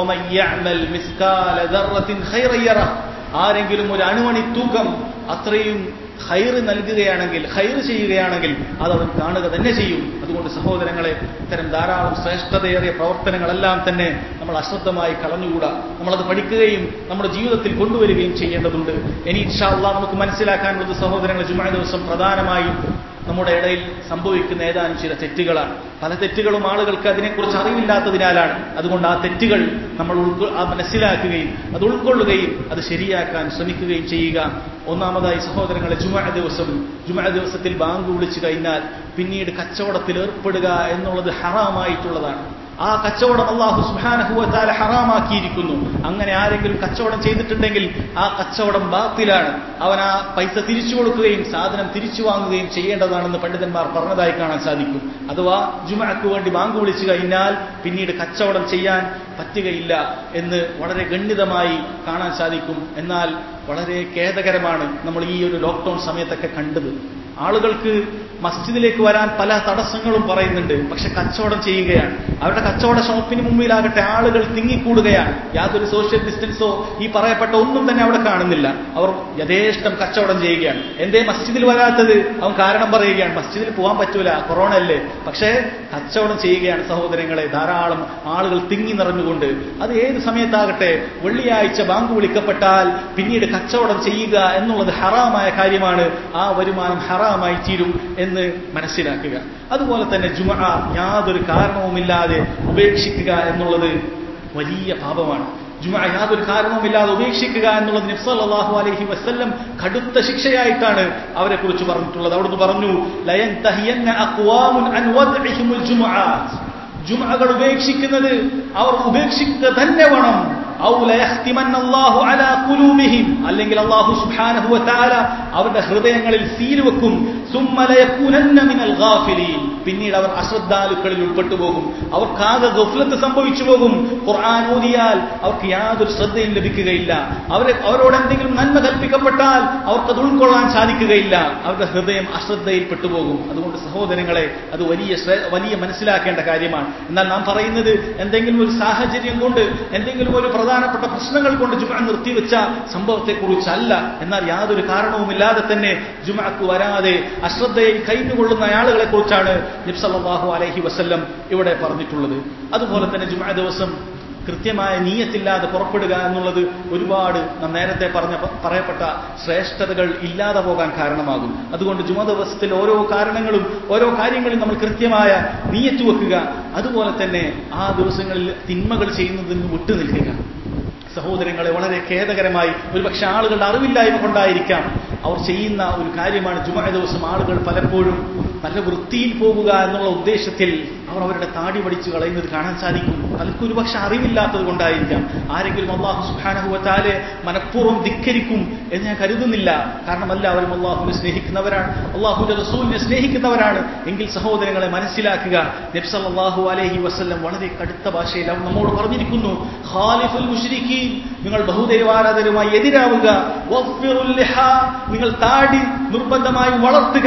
ആരെങ്കിലും ഒരു അണുമണി തൂക്കം അത്രയും ഹൈറ് നൽകുകയാണെങ്കിൽ ഹൈറ് ചെയ്യുകയാണെങ്കിൽ അത് അവൻ കാണുക തന്നെ ചെയ്യും അതുകൊണ്ട് സഹോദരങ്ങളെ ഇത്തരം ധാരാളം ശ്രേഷ്ഠതയേറിയ പ്രവർത്തനങ്ങളെല്ലാം തന്നെ നമ്മൾ അശ്രദ്ധമായി കളഞ്ഞുകൂടാ നമ്മളത് പഠിക്കുകയും നമ്മുടെ ജീവിതത്തിൽ കൊണ്ടുവരികയും ചെയ്യേണ്ടതുണ്ട് ഇനി ഇൻഷാല്ല നമുക്ക് മനസ്സിലാക്കാനുള്ളത് സഹോദരങ്ങളെ ജുമാ ദിവസം പ്രധാനമായും നമ്മുടെ ഇടയിൽ സംഭവിക്കുന്ന ഏതാനും ചില തെറ്റുകളാണ് പല തെറ്റുകളും ആളുകൾക്ക് അതിനെക്കുറിച്ച് അറിവില്ലാത്തതിനാലാണ് അതുകൊണ്ട് ആ തെറ്റുകൾ നമ്മൾ ഉൾക്കൊ ആ മനസ്സിലാക്കുകയും അത് ഉൾക്കൊള്ളുകയും അത് ശരിയാക്കാൻ ശ്രമിക്കുകയും ചെയ്യുക ഒന്നാമതായി സഹോദരങ്ങളെ ജുമ ദിവസം ജുമ ദിവസത്തിൽ ബാങ്ക് വിളിച്ചു കഴിഞ്ഞാൽ പിന്നീട് കച്ചവടത്തിൽ ഏർപ്പെടുക എന്നുള്ളത് ഹറാമായിട്ടുള്ളതാണ് ആ കച്ചവടം അള്ളാഹു സുഹാനഹുവത്താല ഹറാമാക്കിയിരിക്കുന്നു അങ്ങനെ ആരെങ്കിലും കച്ചവടം ചെയ്തിട്ടുണ്ടെങ്കിൽ ആ കച്ചവടം ബാത്തിലാണ് അവൻ ആ പൈസ തിരിച്ചു കൊടുക്കുകയും സാധനം തിരിച്ചു വാങ്ങുകയും ചെയ്യേണ്ടതാണെന്ന് പണ്ഡിതന്മാർ പറഞ്ഞതായി കാണാൻ സാധിക്കും അഥവാ ജുമഅക്ക് വേണ്ടി ബാങ്ക് വിളിച്ചു കഴിഞ്ഞാൽ പിന്നീട് കച്ചവടം ചെയ്യാൻ പറ്റുകയില്ല എന്ന് വളരെ ഗണ്യതമായി കാണാൻ സാധിക്കും എന്നാൽ വളരെ ഖേദകരമാണ് നമ്മൾ ഈ ഒരു ലോക്ക്ഡൌൺ സമയത്തൊക്കെ കണ്ടത് ആളുകൾക്ക് മസ്ജിദിലേക്ക് വരാൻ പല തടസ്സങ്ങളും പറയുന്നുണ്ട് പക്ഷെ കച്ചവടം ചെയ്യുകയാണ് അവരുടെ കച്ചവട ഷോപ്പിന് മുമ്പിലാകട്ടെ ആളുകൾ തിങ്ങിക്കൂടുകയാണ് യാതൊരു സോഷ്യൽ ഡിസ്റ്റൻസോ ഈ പറയപ്പെട്ട ഒന്നും തന്നെ അവിടെ കാണുന്നില്ല അവർ യഥേഷ്ടം കച്ചവടം ചെയ്യുകയാണ് എന്തേ മസ്ജിദിൽ വരാത്തത് അവൻ കാരണം പറയുകയാണ് മസ്ജിദിൽ പോകാൻ പറ്റൂല കൊറോണ അല്ലേ പക്ഷേ കച്ചവടം ചെയ്യുകയാണ് സഹോദരങ്ങളെ ധാരാളം ആളുകൾ തിങ്ങി നിറഞ്ഞുകൊണ്ട് അത് ഏത് സമയത്താകട്ടെ വെള്ളിയാഴ്ച ബാങ്ക് വിളിക്കപ്പെട്ടാൽ പിന്നീട് കച്ചവടം ചെയ്യുക എന്നുള്ളത് ഹറാമായ കാര്യമാണ് ആ വരുമാനം ഹറാമായി തീരും എന്ന് മനസ്സിലാക്കുക അതുപോലെ തന്നെ ജുമ യാതൊരു കാരണവുമില്ലാതെ ഉപേക്ഷിക്കുക എന്നുള്ളത് വലിയ പാപമാണ് ജുമ യാതൊരു കാരണവുമില്ലാതെ ഉപേക്ഷിക്കുക എന്നുള്ളത് നബ്സല്ലാഹു അലൈഹി വസ്ല്ലം കടുത്ത ശിക്ഷയായിട്ടാണ് അവരെ കുറിച്ച് പറഞ്ഞിട്ടുള്ളത് അവിടുന്ന് പറഞ്ഞു ലയൻ തഹിയന്ന അഖ്വാമുൻ അൻ വദ്ഇഹിമുൽ ജുമുആത്ത് ജുമകൾ ഉപേക്ഷിക്കുന്നത് അവർ ഉപേക്ഷിക്കുക തന്നെ വേണം ഔ ലയഖ്തിമന്ന അല്ലാഹു അലാ ഖുലൂബിഹിം അല്ലെങ്കിൽ അല്ലാഹു സുബ്ഹാനഹു വ തആല അവരുടെ ഹൃദയങ്ങളിൽ സീൽ വെക്കും സുമ്മ ലയകൂനന്ന മിനൽ ഗാഫിലീൻ പിന്നീട് അവർ അശ്രദ്ധാലുക്കളിൽ ഉൾപ്പെട്ടു പോകും അവർക്കാകെ ഗഫ്ലത്ത് സംഭവിച്ചു പോകും ഖുർആൻ ഓതിയാൽ അവർക്ക് യാതൊരു ശ്രദ്ധയും ലഭിക്കുകയില്ല അവരെ അവരോട് എന്തെങ്കിലും നന്മ കൽപ്പിക്കപ്പെട്ടാൽ അവർക്കത് ഉൾക്കൊള്ളാൻ സാധിക്കുകയില്ല അവരുടെ ഹൃദയം അശ്രദ്ധയിൽ പെട്ടുപോകും അതുകൊണ്ട് സഹോദരങ്ങളെ അത് വലിയ വലിയ മനസ്സിലാക്കേണ്ട കാര്യമാണ് എന്നാൽ നാം പറയുന്നത് എന്തെങ്കിലും ഒരു സാഹചര്യം കൊണ്ട് എന്തെങ്കിലും ഒരു പ്രധാനപ്പെട്ട പ്രശ്നങ്ങൾ കൊണ്ട് ജുമ നിർത്തിവെച്ച സംഭവത്തെക്കുറിച്ചല്ല എന്നാൽ യാതൊരു കാരണവുമില്ലാതെ തന്നെ ജുമക്ക് വരാതെ അശ്രദ്ധയിൽ കൈകൊള്ളുന്ന ആളുകളെ കുറിച്ചാണ് നിബ്സല്ലാഹു അലഹി വസ്ല്ലം ഇവിടെ പറഞ്ഞിട്ടുള്ളത് അതുപോലെ തന്നെ ജുമ ദിവസം കൃത്യമായ നീയത്തില്ലാതെ പുറപ്പെടുക എന്നുള്ളത് ഒരുപാട് നാം നേരത്തെ പറഞ്ഞ പറയപ്പെട്ട ശ്രേഷ്ഠതകൾ ഇല്ലാതെ പോകാൻ കാരണമാകും അതുകൊണ്ട് ജുമ ദിവസത്തിൽ ഓരോ കാരണങ്ങളും ഓരോ കാര്യങ്ങളും നമ്മൾ കൃത്യമായ നീയത്ത് വെക്കുക അതുപോലെ തന്നെ ആ ദിവസങ്ങളിൽ തിന്മകൾ ചെയ്യുന്നതിൽ നിന്ന് വിട്ടുനിൽക്കുക സഹോദരങ്ങളെ വളരെ ഖേദകരമായി ഒരുപക്ഷെ ആളുകളുടെ അറിവില്ലായ്മ കൊണ്ടായിരിക്കാം അവർ ചെയ്യുന്ന ഒരു കാര്യമാണ് ജുമ ദിവസം ആളുകൾ പലപ്പോഴും നല്ല വൃത്തിയിൽ പോകുക എന്നുള്ള ഉദ്ദേശത്തിൽ അവർ അവരുടെ താടി പഠിച്ചു കളയുന്നത് കാണാൻ സാധിക്കും പലർക്കും ഒരുപക്ഷെ അറിവില്ലാത്തത് കൊണ്ടായിരിക്കാം ആരെങ്കിലും അള്ളാഹു സുഖാനഹുവത്താലെ മനഃപൂർവ്വം ധിക്കരിക്കും എന്ന് ഞാൻ കരുതുന്നില്ല കാരണം എല്ലാവരും അള്ളാഹുവിനെ സ്നേഹിക്കുന്നവരാണ് അള്ളാഹുവിന്റെ റസൂലിനെ സ്നേഹിക്കുന്നവരാണ് എങ്കിൽ സഹോദരങ്ങളെ മനസ്സിലാക്കുക നബ്സല്ലാഹു അലഹി വസ്ല്ലം വളരെ കടുത്ത ഭാഷയിൽ അവർ നമ്മോട് പറഞ്ഞിരിക്കുന്നു ഖാലിഫുൽ മുഷ്രിഖീൻ നിങ്ങൾ ബഹുദൈവാരാധനയുമായി എതിരാവുക നിങ്ങൾ താടി നിർബന്ധമായി വളർത്തുക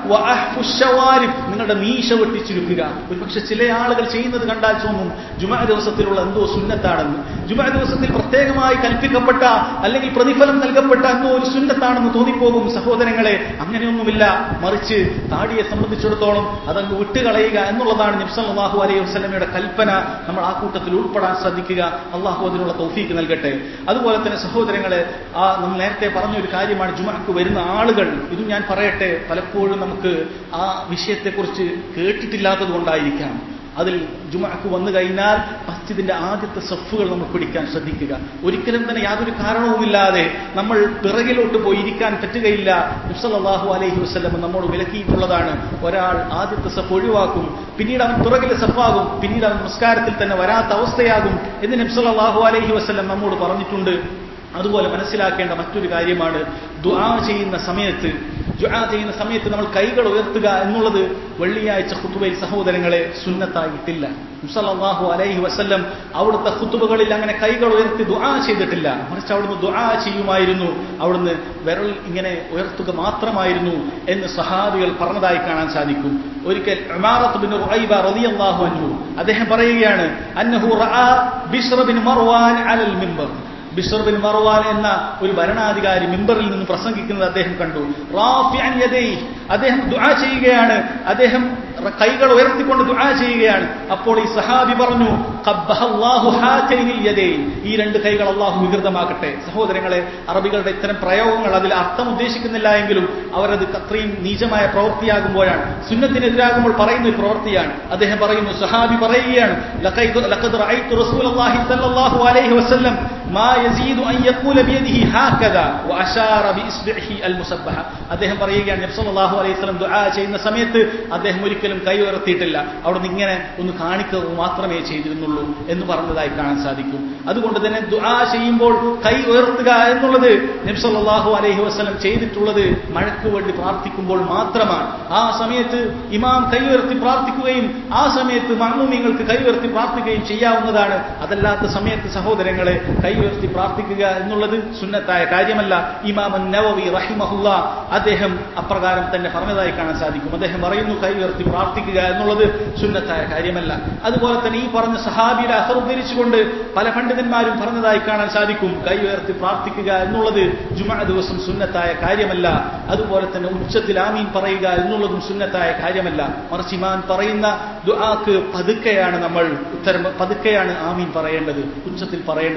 നിങ്ങളുടെ മീശ വെട്ടിച്ചുരുക്കുക ഒരുപക്ഷെ ചില ആളുകൾ ചെയ്യുന്നത് കണ്ടാൽ തോന്നും ജുമാ ദിവസത്തിലുള്ള എന്തോ സുന്നത്താണെന്ന് ജുമാ ദിവസത്തിൽ പ്രത്യേകമായി കൽപ്പിക്കപ്പെട്ട അല്ലെങ്കിൽ പ്രതിഫലം നൽകപ്പെട്ട എന്തോ ഒരു സുന്നത്താണെന്ന് തോന്നിപ്പോകും സഹോദരങ്ങളെ അങ്ങനെയൊന്നുമില്ല മറിച്ച് താടിയെ സംബന്ധിച്ചിടത്തോളം അതങ്ങ് വിട്ടുകളയുക എന്നുള്ളതാണ് നിബ്സല്ലാഹു അലൈഹി വസ്ലമയുടെ കൽപ്പന നമ്മൾ ആ കൂട്ടത്തിൽ ഉൾപ്പെടാൻ ശ്രദ്ധിക്കുക അള്ളാഹു അതിനുള്ള തൗഫീക്ക് നൽകട്ടെ അതുപോലെ തന്നെ സഹോദരങ്ങളെ ആ നമ്മൾ നേരത്തെ പറഞ്ഞ ഒരു കാര്യമാണ് ജുമാക്ക് വരുന്ന ആളുകൾ ഇതും ഞാൻ പറയട്ടെ പലപ്പോഴും നമുക്ക് ആ വിഷയത്തെക്കുറിച്ച് കേട്ടിട്ടില്ലാത്തത് കൊണ്ടായിരിക്കാം അതിൽ ജുമാക്ക് വന്നു കഴിഞ്ഞാൽ മസ്ജിദിന്റെ ആദ്യത്തെ സഫുകൾ നമ്മൾ പിടിക്കാൻ ശ്രദ്ധിക്കുക ഒരിക്കലും തന്നെ യാതൊരു കാരണവുമില്ലാതെ നമ്മൾ പിറകിലോട്ട് പോയി ഇരിക്കാൻ പറ്റുകയില്ല മുസലാഹു അലൈഹി വസ്ലം നമ്മോട് വിലക്കിയിട്ടുള്ളതാണ് ഒരാൾ ആദ്യത്തെ സഫ് ഒഴിവാക്കും പിന്നീട് അവൻ പിറകിലെ സഫാകും പിന്നീട് അവൻ നമസ്കാരത്തിൽ തന്നെ വരാത്ത അവസ്ഥയാകും എന്ന് നബ്സല്ലാഹു അലൈഹി വസ്ലം നമ്മോട് പറഞ്ഞിട്ടുണ്ട് അതുപോലെ മനസ്സിലാക്കേണ്ട മറ്റൊരു കാര്യമാണ് ദുആ ചെയ്യുന്ന സമയത്ത് ദുആ ചെയ്യുന്ന സമയത്ത് നമ്മൾ കൈകൾ ഉയർത്തുക എന്നുള്ളത് വെള്ളിയാഴ്ച ഖുത്തുബയിൽ സഹോദരങ്ങളെ സുന്നത്തായിട്ടില്ല മുസല്ലാഹു അലൈഹി വസല്ലം അവിടുത്തെ ഖുത്തുബകളിൽ അങ്ങനെ കൈകൾ ഉയർത്തി ദുആ ചെയ്തിട്ടില്ല മറിച്ച് അവിടുന്ന് ദുആ ചെയ്യുമായിരുന്നു അവിടുന്ന് വിരൽ ഇങ്ങനെ ഉയർത്തുക മാത്രമായിരുന്നു എന്ന് സഹാബികൾ പറഞ്ഞതായി കാണാൻ സാധിക്കും ഒരിക്കൽ ഉമാറത്ത് ബിൻ റുഐബ റളിയല്ലാഹു അൻഹു അദ്ദേഹം പറയുകയാണ് അന്നഹു റആ ബിശ്ർ ബിൻ മർവാൻ അലൽ മിമ്പർ ബിഷർ ബിൻ മർവാൻ എന്ന ഒരു ഭരണാധികാരി മിമ്പറിൽ നിന്ന് പ്രസംഗിക്കുന്നത് അദ്ദേഹം കണ്ടു റാഫിഅൻ യദൈഹി അദ്ദേഹം ദുആ ചെയ്യുകയാണ് അദ്ദേഹം കൈകൾ ഉയർത്തിക്കൊണ്ട് ദുആ ചെയ്യുകയാണ് അപ്പോൾ ഈ സഹാബി പറഞ്ഞു ഖബ്ബഹല്ലാഹു ഹാതൈനിൽ യദൈൻ ഈ രണ്ട് കൈകൾ അള്ളാഹു വികൃതമാക്കട്ടെ സഹോദരങ്ങളെ അറബികളുടെ ഇത്തരം പ്രയോഗങ്ങൾ അതിൽ അർത്ഥം ഉദ്ദേശിക്കുന്നില്ല എങ്കിലും അവരത് അത്രയും നീചമായ പ്രവൃത്തിയാകുമ്പോഴാണ് സുന്നത്തിനെതിരാകുമ്പോൾ പറയുന്ന ഒരു പ്രവൃത്തിയാണ് അദ്ദേഹം പറയുന്നു സഹാബി പറയുകയാണ് ലഖദ് റഅയ്തു റസൂലുള്ളാഹി സ്വല്ലല്ലാഹു അലൈഹി വസല്ലം മാ യസീദു അൻ യഖൂല ബിയദിഹി ഹാകദ വഅശാറ ബിഇസ്ബിഹി അൽമുസബ്ബഹ അദ്ദേഹം പറയുകയാണ് നബി സല്ലല്ലാഹു അലൈഹി വസല്ലം ദുആ ചെയ്യുന്ന സമയത്ത് അദ്ദേഹം ഒരിക്കലും കൈ ഉയർത്തിയിട്ടില്ല അവിടെ ഇങ്ങനെ ഒന്ന് കാണിക്കുക മാത്രമേ ചെയ്തിരുന്നുള്ളൂ എന്ന് പറഞ്ഞതായി കാണാൻ സാധിക്കും അതുകൊണ്ട് തന്നെ ദുആ ചെയ്യുമ്പോൾ കൈ ഉയർത്തുക എന്നുള്ളത് നബി സല്ലല്ലാഹു അലൈഹി വസല്ലം ചെയ്തിട്ടുള്ളത് മഴയ്ക്ക് വേണ്ടി പ്രാർത്ഥിക്കുമ്പോൾ മാത്രമാണ് ആ സമയത്ത് ഇമാം കൈ ഉയർത്തി പ്രാർത്ഥിക്കുകയും ആ സമയത്ത് മഹ്മൂമിങ്ങൾക്ക് കൈ ഉയർത്തി പ്രാർത്ഥിക്കുകയും ചെയ്യാവുന്നതാണ് അതല്ലാത്ത സമയത്ത് സഹോദരങ്ങളെ കൈ ഉയർത്തി പ്രാർത്ഥിക്കുക എന്നുള്ളത് സുന്നത്തായ കാര്യമല്ല ഇമാം നവവി റഹിമഹുല്ല അദ്ദേഹം അപ്രകാരം തന്നെ പറഞ്ഞതായി കാണാൻ സാധിക്കും അദ്ദേഹം പറയുന്നു കൈ ഉയർത്തി പ്രാർത്ഥിക്കുക എന്നുള്ളത് സുന്നത്തായ കാര്യമല്ല അതുപോലെ തന്നെ ഈ പറഞ്ഞ സഹാബിയുടെ അസർ ഉദ്ധരിച്ചുകൊണ്ട് പല പണ്ഡിതന്മാരും പറഞ്ഞതായി കാണാൻ സാധിക്കും കൈ ഉയർത്തി പ്രാർത്ഥിക്കുക എന്നുള്ളത് ജുമ ദിവസം സുന്നത്തായ കാര്യമല്ല അതുപോലെ തന്നെ ഉച്ചത്തിൽ ആമീൻ പറയുക എന്നുള്ളതും സുന്നത്തായ കാര്യമല്ല മറിച്ച് ഇമാൻ പറയുന്ന ദുആക്ക് പതുക്കെയാണ് നമ്മൾ ഉത്തരം പതുക്കെയാണ് ആമീൻ പറയേണ്ടത് ഉച്ചത്തിൽ പറയേണ്ടതില്ല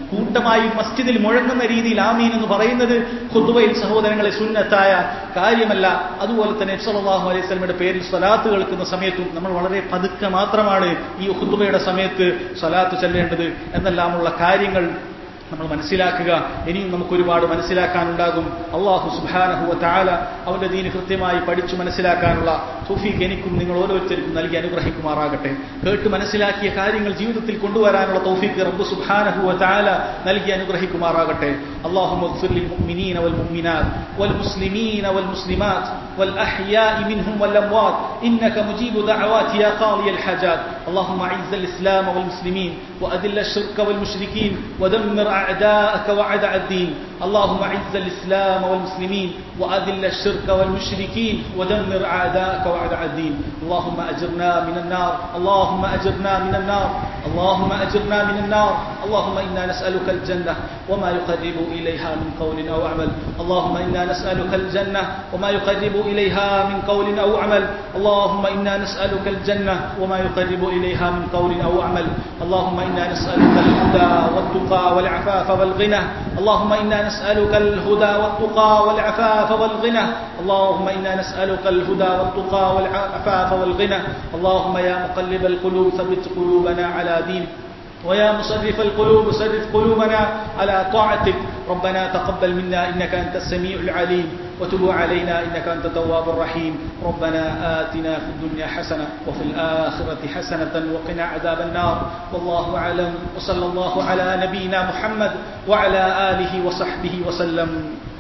കൂട്ടമായി മസ്ജിദിൽ മുഴങ്ങുന്ന രീതിയിൽ ആമീൻ എന്ന് പറയുന്നത് ഖുത്തുബയിൽ സഹോദരങ്ങളെ സുന്നത്തായ കാര്യമല്ല അതുപോലെ തന്നെ സല്ലല്ലാഹു അലൈഹി സ്വലമയുടെ പേരിൽ സ്വലാത്ത് കേൾക്കുന്ന സമയത്തും നമ്മൾ വളരെ പതുക്കെ മാത്രമാണ് ഈ ഖുത്തുബയുടെ സമയത്ത് സ്വലാത്ത് ചെല്ലേണ്ടത് എന്നെല്ലാമുള്ള കാര്യങ്ങൾ നമ്മൾ മനസ്സിലാക്കുക ഇനിയും നമുക്ക് ഒരുപാട് മനസ്സിലാക്കാനുണ്ടാകും അള്ളാഹു സുബാനഹുവ താല അവന്റെ ദീന് കൃത്യമായി പഠിച്ചു മനസ്സിലാക്കാനുള്ള സുഫീഖ് എനിക്കും നിങ്ങൾ ഓരോരുത്തർക്കും നൽകി അനുഗ്രഹിക്കുമാറാകട്ടെ കേട്ട് മനസ്സിലാക്കിയ കാര്യങ്ങൾ ജീവിതത്തിൽ കൊണ്ടുവരാനുള്ള തൗഫീഖ് റബ്ബ് സുബാനഹുവ താല നൽകി അനുഗ്രഹിക്കുമാറാകട്ടെ അള്ളാഹു للمؤمنين والمؤمنات والمسلمين والمسلمات والأحياء منهم والأموات إنك مجيب دعوات يا قاضي الحاجات اللهم أعز الإسلام والمسلمين وأذل الشرك والمشركين ودمر أعداءك وأعداء الدين اللهم أعز الإسلام والمسلمين وأذل الشرك والمشركين ودمر أعداءك وأعداء الدين اللهم أجرنا من النار اللهم أجرنا من النار اللهم أجرنا من النار اللهم إنا نسألك الجنة وما يقرب إليها من قول أو عمل اللهم إنا نسألك الجنة وما يقرب إليها من قول أو عمل اللهم إنا نسألك الجنة وما يقرب إليها من قول أو عمل اللهم إنا نسألك الهدى والتقى والعفاف والغنى اللهم إنا نسألك الهدى والتقى والعفاف والغنى اللهم إنا نسألك الهدى والتقى والعفاف والغنى اللهم يا مقلب القلوب ثبت قلوبنا على دينك ويا مصرف القلوب صرف قلوبنا على طاعتك ربنا تقبل منا إنك أنت السميع العليم وتب علينا إنك أنت التواب الرحيم ربنا آتنا في الدنيا حسنة وفي الآخرة حسنة وقنا عذاب النار والله أعلم وصلى الله على نبينا محمد وعلى آله وصحبه وسلم